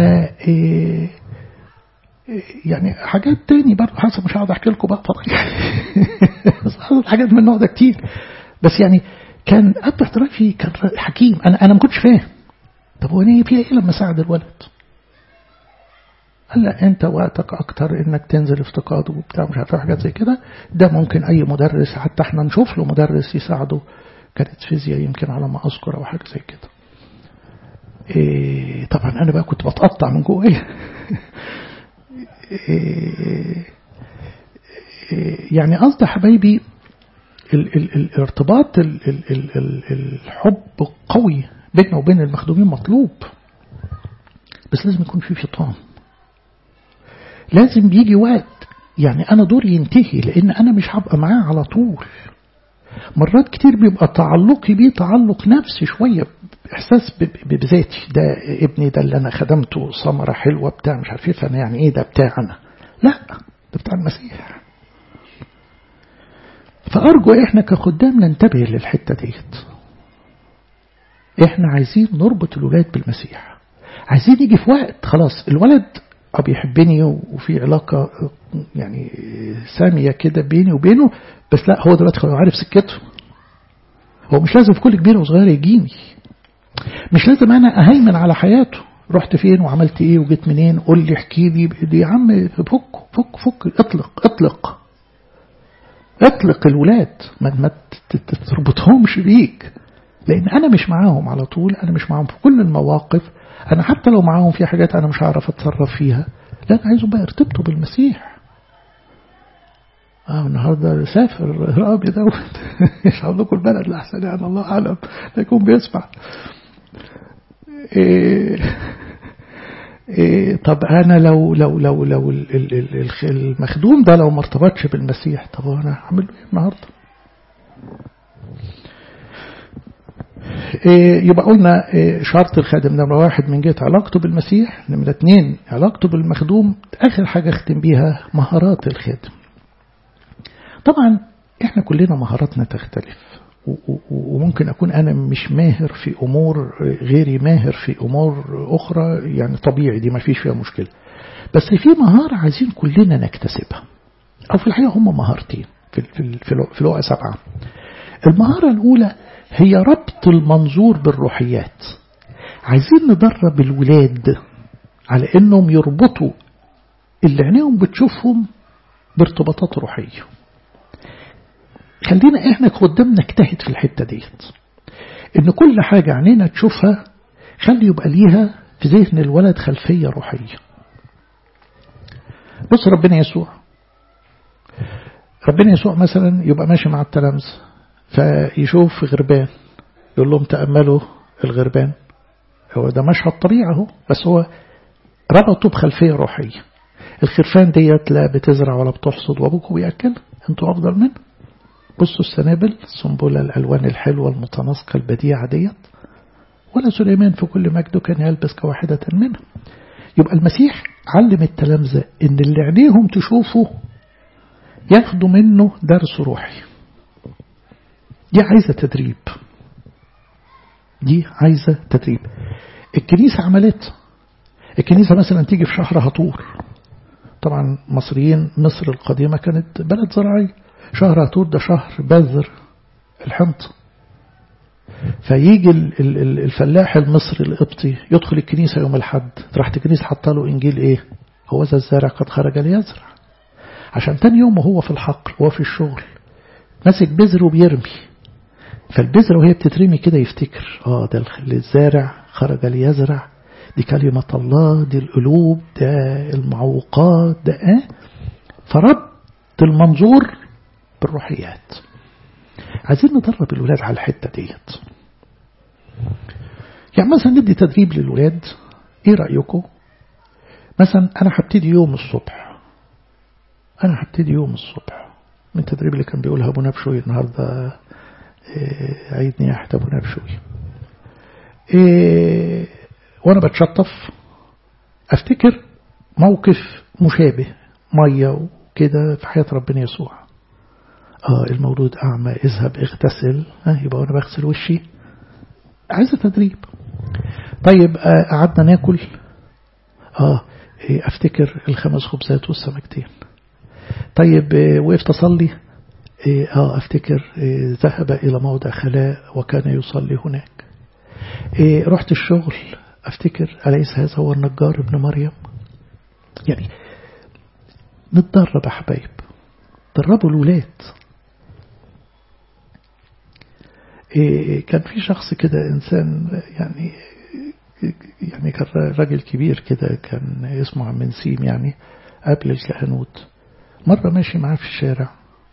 يعني حاجات تاني برضه حسب مش هقعد احكي لكم بقى طبعا بس حصلت حاجات من النوع ده كتير بس يعني كان اب احترافي كان حكيم انا انا ما كنتش فاهم طب هو ايه فيها ايه لما ساعد الولد قال لا انت وقتك اكتر انك تنزل افتقاد وبتاع مش عارف حاجات زي كده ده ممكن اي مدرس حتى احنا نشوف له مدرس يساعده كانت فيزياء يمكن على ما اذكر او حاجه زي كده إيه طبعا انا بقى كنت بتقطع من جوه ايه يعني قصدي حبايبي ال ال الارتباط ال ال ال ال الحب قوي بيننا وبين المخدومين مطلوب بس لازم يكون في فطام لازم بيجي وقت يعني أنا دوري ينتهي لأن أنا مش هبقى معاه على طول مرات كتير بيبقى تعلقي بيه تعلق نفسي شوية إحساس بذاتي ده ابني ده اللي أنا خدمته ثمرة حلوة بتاع مش عارف فأنا يعني إيه ده بتاعنا لا ده بتاع المسيح فأرجو إحنا كخدام ننتبه للحتة ديت إحنا عايزين نربط الولاد بالمسيح عايزين يجي في وقت خلاص الولد بيحبني وفي علاقة يعني سامية كده بيني وبينه بس لا هو دلوقتي عارف سكته هو مش لازم في كل كبير وصغير يجيني مش لازم أنا أهيمن على حياته رحت فين وعملت ايه وجيت منين قول لي احكي لي يا عم فك فك فك اطلق اطلق اطلق الولاد ما ما تربطهمش بيك لان انا مش معاهم على طول انا مش معاهم في كل المواقف انا حتى لو معاهم في حاجات انا مش هعرف اتصرف فيها لا انا عايزهم بقى يرتبطوا بالمسيح اه النهارده سافر رابي دوت مش هقول لكم البلد لحسن يعني الله اعلم لا يكون بيسمع إيه إيه طب انا لو لو لو لو المخدوم ده لو ما ارتبطش بالمسيح طب انا هعمل له ايه النهارده إيه يبقى قلنا إيه شرط الخادم نمرة واحد من جهة علاقته بالمسيح نمرة اتنين علاقته بالمخدوم آخر حاجة اختم بيها مهارات الخادم طبعا احنا كلنا مهاراتنا تختلف وممكن أكون أنا مش ماهر في أمور غيري ماهر في أمور أخرى يعني طبيعي دي ما فيش فيها مشكلة بس في مهارة عايزين كلنا نكتسبها أو في الحقيقة هم مهارتين في في في لغة سبعة المهارة الأولى هي ربط المنظور بالروحيات عايزين ندرب الولاد على انهم يربطوا اللي عينيهم بتشوفهم بارتباطات روحية خلينا احنا قدام نجتهد في الحتة ديت ان كل حاجة عينينا تشوفها خلي يبقى ليها في ذهن الولد خلفية روحية بص ربنا يسوع ربنا يسوع مثلا يبقى ماشي مع التلامذة فيشوف غربان يقول لهم تأملوا الغربان هو ده مشهد طبيعي اهو بس هو ربطوا بخلفية روحية الخرفان ديت لا بتزرع ولا بتحصد وابوكوا بيأكل انتوا أفضل منه بصوا السنابل السنبلة الألوان الحلوة المتناسقة البديعة ديت ولا سليمان في كل مجده كان يلبس كواحدة منها يبقى المسيح علم التلامذة ان اللي عينيهم تشوفه ياخدوا منه درس روحي دي عايزة تدريب دي عايزة تدريب الكنيسة عملت الكنيسة مثلا تيجي في شهر هطور طبعا مصريين مصر القديمة كانت بلد زراعية شهر هطور ده شهر بذر الحنطة فيجي الفلاح المصري القبطي يدخل الكنيسة يوم الحد راحت الكنيسة حاطه له إنجيل إيه هو ذا الزارع قد خرج ليزرع عشان تاني يوم وهو في الحقل وهو في الشغل ماسك بذر وبيرمي فالبذرة وهي بتترمي كده يفتكر اه ده الزارع خرج ليزرع دي كلمة الله دي القلوب ده المعوقات ده اه فربط المنظور بالروحيات عايزين ندرب الولاد على الحتة ديت يعني مثلا ندي تدريب للولاد ايه رأيكم مثلا انا هبتدي يوم الصبح انا هبتدي يوم الصبح من التدريب اللي كان بيقولها ابو نبشوي النهارده إيه عيد نياحة ابو نبشوي إيه وانا بتشطف افتكر موقف مشابه ميه وكده في حياة ربنا يسوع اه المولود اعمى اذهب اغتسل ها يبقى وانا بغسل وشي عايزه تدريب طيب آه قعدنا ناكل اه إيه افتكر الخمس خبزات والسمكتين طيب آه وقفت اصلي إيه اه افتكر إيه ذهب الى موضع خلاء وكان يصلي هناك إيه رحت الشغل افتكر أليس هذا هو النجار ابن مريم يعني نتدرب يا حبايب دربوا الولاد إيه كان في شخص كده إنسان يعني يعني كان راجل كبير كده كان اسمه عم نسيم يعني قبل الكهنوت مرة ماشي معاه في الشارع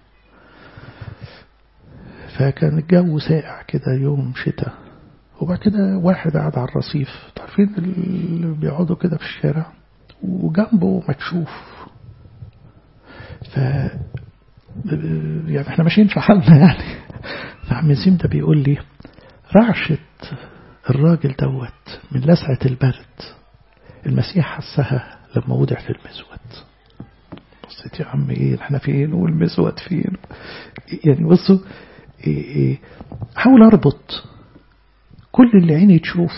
فكان الجو ساقع كده يوم شتاء وبعد كده واحد قاعد على الرصيف عارفين اللي بيقعدوا كده في الشارع وجنبه مكشوف ف يعني احنا ماشيين في حالنا يعني فعم نسيم ده بيقول لي رعشة الراجل دوت من لسعة البرد المسيح حسها لما وضع في المزود بصيت يا عم ايه احنا فين والمزود فين يعني بصوا إيه إيه حاول اربط كل اللي عيني تشوف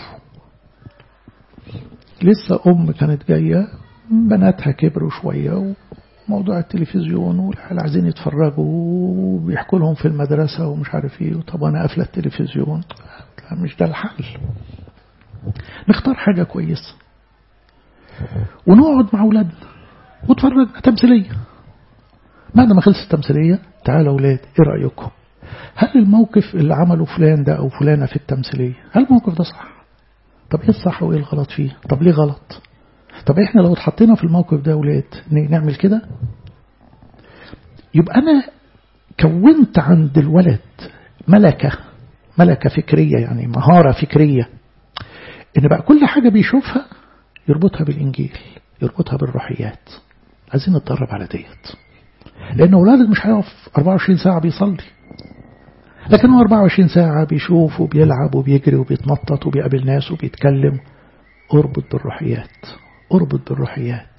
لسه ام كانت جايه بناتها كبروا شويه وموضوع التلفزيون والعيال عايزين يتفرجوا وبيحكوا لهم في المدرسه ومش عارف ايه وطب انا قافله التلفزيون لا مش ده الحل نختار حاجه كويسه ونقعد مع اولادنا وتفرجنا تمثيليه بعد ما خلصت التمثيليه تعالوا اولاد ايه رايكم هل الموقف اللي عمله فلان ده أو فلانة في التمثيلية هل الموقف ده صح طب إيه الصح وإيه الغلط فيه طب ليه غلط طب إحنا لو اتحطينا في الموقف ده ولاد نعمل كده يبقى أنا كونت عند الولد ملكة ملكة فكرية يعني مهارة فكرية إن بقى كل حاجة بيشوفها يربطها بالإنجيل يربطها بالروحيات عايزين نتدرب على ديت لأن أولادك مش هيقف 24 ساعة بيصلي لكن هو 24 ساعة بيشوف وبيلعب وبيجري وبيتنطط وبيقابل ناس وبيتكلم اربط بالروحيات اربط بالروحيات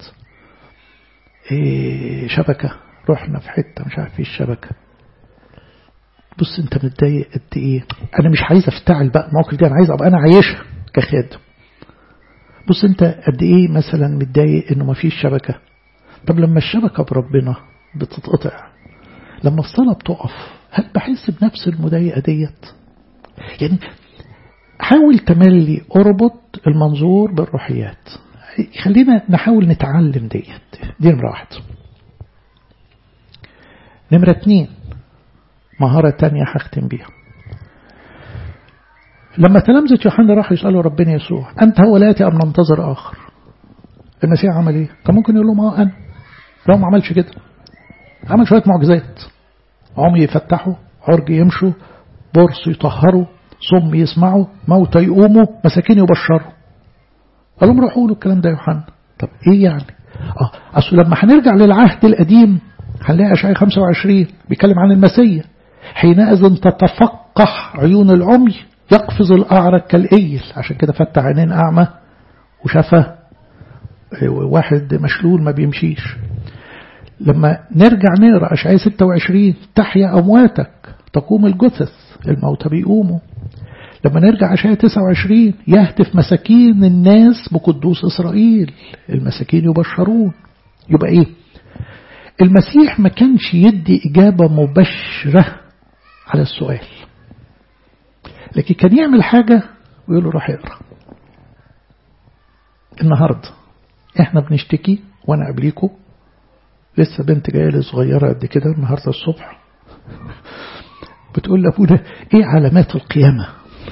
إيه شبكة رحنا في حتة مش عارف ايه الشبكة بص انت متضايق قد ايه انا مش عايز افتعل بقى الموقف دي انا عايز ابقى انا عايشها كخادم بص انت قد ايه مثلا متضايق انه مفيش شبكة طب لما الشبكة بربنا بتتقطع لما الصلاة بتقف هل بحس بنفس المضايقة ديت يعني حاول تملي اربط المنظور بالروحيات خلينا نحاول نتعلم ديت دي نمرة واحد نمرة اتنين مهارة تانية هختم بيها لما تلامذة يوحنا راحوا يسألوا ربنا يسوع أنت هو الآتي أم ننتظر آخر المسيح عمل إيه كان ممكن يقول لهم آه أنا لو ما عملش كده عمل شوية معجزات عمي يفتحوا عرج يمشوا برص يطهروا صم يسمعوا موتى يقوموا مساكين يبشروا قال لهم روحوا له الكلام ده يا يوحنا طب ايه يعني اه اصل لما هنرجع للعهد القديم هنلاقي اشعياء 25 بيتكلم عن المسيح حينئذ تتفقح عيون العمي يقفز الاعرج كالايل عشان كده فتح عينين اعمى وشافه واحد مشلول ما بيمشيش لما نرجع نقرا اشعياء 26 تحيا امواتك تقوم الجثث الموتى بيقوموا لما نرجع اشعياء 29 يهتف مساكين الناس بقدوس اسرائيل المساكين يبشرون يبقى ايه المسيح ما كانش يدي اجابه مباشره على السؤال لكن كان يعمل حاجه ويقول له روح اقرا النهارده احنا بنشتكي وانا قبليكم لسه بنت جايه لي صغيره قد كده النهارده الصبح بتقول لابونا ايه علامات القيامه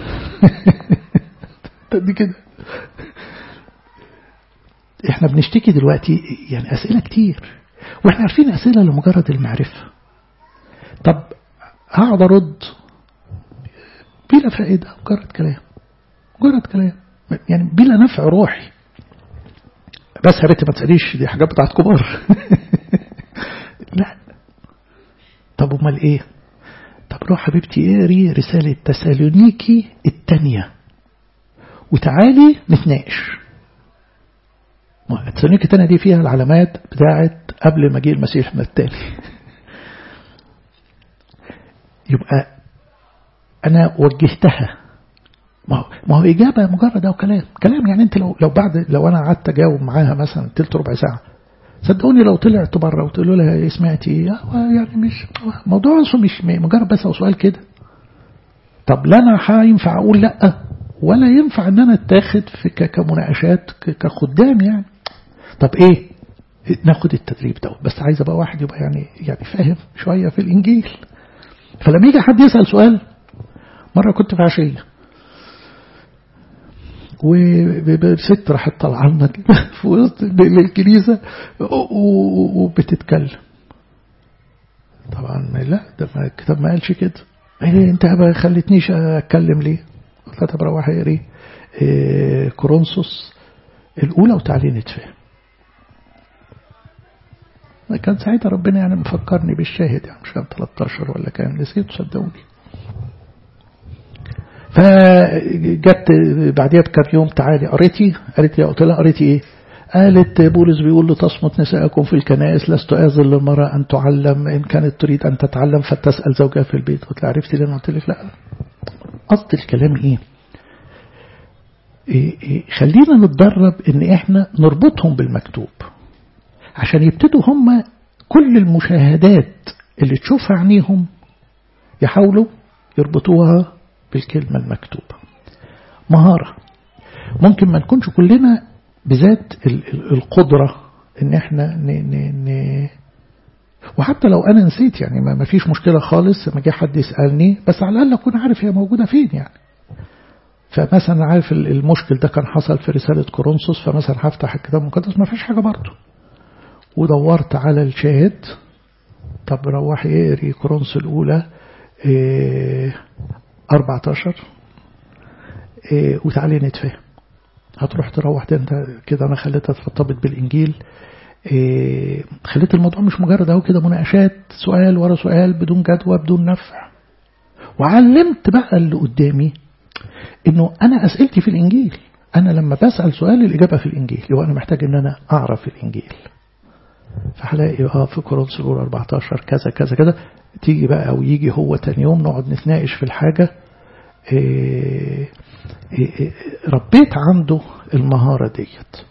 قد كده احنا بنشتكي دلوقتي يعني اسئله كتير واحنا عارفين أسئلة لمجرد المعرفة طب هقعد أرد بلا فائدة مجرد كلام مجرد كلام يعني بلا نفع روحي بس يا بنتي ما تسأليش دي حاجات بتاعت كبار لا طب امال ايه طب روح حبيبتي اقري رسالة تسالونيكي الثانية وتعالي نتناقش تسالونيكي الثانية دي فيها العلامات بتاعت قبل مجيء المسيح من الثاني يبقى أنا وجهتها ما هو ما هو إجابة مجرد أو كلام كلام يعني أنت لو لو بعد لو أنا قعدت أجاوب معاها مثلا تلت ربع ساعة صدقوني لو طلعت بره وتقولوا لها ايه سمعتي ايه يعني مش موضوع مش مجرد بس او سؤال كده طب لا انا هينفع اقول لا ولا ينفع ان انا اتاخد في كمناقشات كخدام يعني طب ايه ناخد التدريب ده بس عايز بقى واحد يبقى يعني يعني فاهم شويه في الانجيل فلما يجي حد يسال سؤال مره كنت في عشيه وست راحت طالعه لنا في وسط الكنيسه وبتتكلم طبعا لا ده ما الكتاب ما قالش كده إيه انت ما خلتنيش اتكلم ليه قلت لها طب روح اقري إيه كورنثوس الاولى وتعالي نتفاهم كان ساعتها ربنا يعني مفكرني بالشاهد يعني مش كان 13 ولا كان نسيت صدقوني فجت بعديها بكام يوم تعالي قريتي قالت لي قلت لها قريتي ايه قالت بولس بيقول له تصمت نساءكم في الكنائس لست آذن للمرأة أن تعلم إن كانت تريد أن تتعلم فتسأل زوجها في البيت قلت لها عرفتي ليه قلت لك لا قصد الكلام إيه؟, إيه, إيه خلينا نتدرب إن إحنا نربطهم بالمكتوب عشان يبتدوا هم كل المشاهدات اللي تشوفها عينيهم يحاولوا يربطوها بالكلمة المكتوبة مهارة ممكن ما نكونش كلنا بذات القدرة ان احنا ن ن ن وحتى لو انا نسيت يعني ما فيش مشكلة خالص ما جه حد يسألني بس على الاقل اكون عارف هي موجودة فين يعني فمثلا عارف المشكل ده كان حصل في رسالة كورنثوس فمثلا هفتح الكتاب المقدس ما فيش حاجة برضه ودورت على الشاهد طب روحي اقري كورنثوس الأولى إيه 14 إيه وتعالي نتفاهم هتروح تروح انت كده انا خليتها ترتبط بالانجيل إيه خليت الموضوع مش مجرد اهو كده مناقشات سؤال ورا سؤال بدون جدوى بدون نفع وعلمت بقى اللي قدامي انه انا اسئلتي في الانجيل انا لما بسال سؤال الاجابه في الانجيل يبقى انا محتاج ان انا اعرف الانجيل فهلاقي اه في كورنثوس الاولى 14 كذا كذا كذا تيجي بقى او يجي هو تاني يوم نقعد نتناقش في الحاجه إيه إيه ربيت عنده المهارة ديت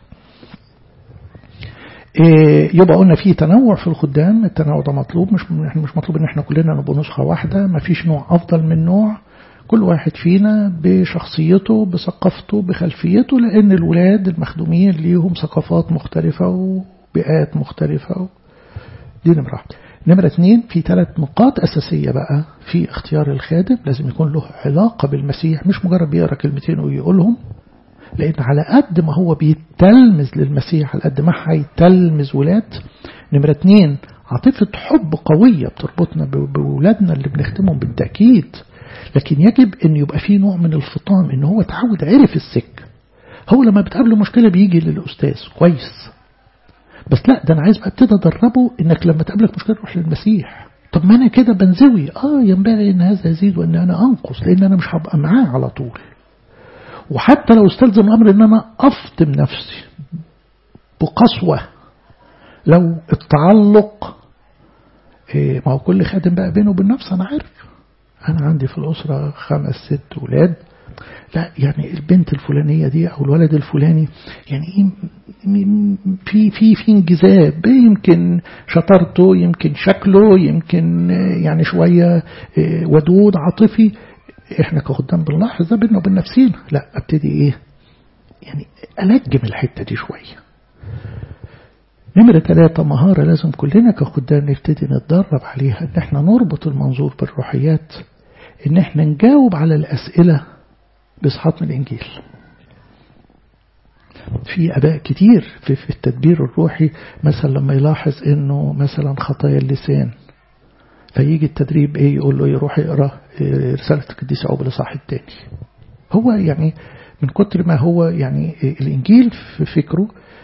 إيه يبقى قلنا في تنوع في الخدام التنوع ده مطلوب مش مش مطلوب ان احنا كلنا نبقى نسخة واحدة ما فيش نوع افضل من نوع كل واحد فينا بشخصيته بثقافته بخلفيته لان الولاد المخدومين ليهم ثقافات مختلفة وبيئات مختلفة دي نمرة واحدة نمرة اثنين في ثلاث نقاط أساسية بقى في اختيار الخادم لازم يكون له علاقة بالمسيح مش مجرد بيقرأ كلمتين ويقولهم لأن على قد ما هو بيتلمذ للمسيح على قد ما هيتلمذ ولاد نمرة اثنين عاطفة حب قوية بتربطنا بولادنا اللي بنخدمهم بالتأكيد لكن يجب أن يبقى في نوع من الفطام أن هو تعود عرف السك هو لما بتقابله مشكلة بيجي للأستاذ كويس بس لا ده انا عايز بقى ابتدي ادربه انك لما تقابلك مشكله تروح للمسيح طب ما انا كده بنزوي اه ينبغي ان هذا يزيد وان انا انقص لان انا مش هبقى معاه على طول وحتى لو استلزم الامر ان انا افطم نفسي بقسوه لو التعلق إيه ما هو كل خادم بقى بينه وبين نفسه انا عارف انا عندي في الاسره خمس ست ولاد لا يعني البنت الفلانية دي أو الولد الفلاني يعني في في في انجذاب يمكن شطارته يمكن شكله يمكن يعني شوية ودود عاطفي احنا كخدام بنلاحظ ده بينا وبين نفسينا لا ابتدي ايه يعني ألجم الحتة دي شوية نمرة ثلاثة مهارة لازم كلنا كخدام نبتدي نتدرب عليها ان احنا نربط المنظور بالروحيات ان احنا نجاوب على الأسئلة بإصحاح من الإنجيل في أباء كتير في, في التدبير الروحي مثلا لما يلاحظ إنه مثلا خطايا اللسان فيجي التدريب إيه يقول له يروح يقرأ رسالة القديس عقبة الإصحاح التاني هو يعني من كتر ما هو يعني الإنجيل في فكره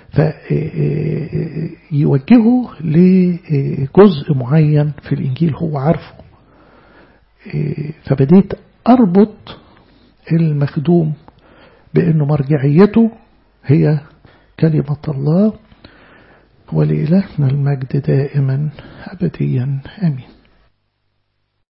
فيوجهه لجزء معين في الإنجيل هو عارفه فبديت أربط المخدوم بأنه مرجعيته هي كلمة الله ولإلهنا المجد دائما أبديا آمين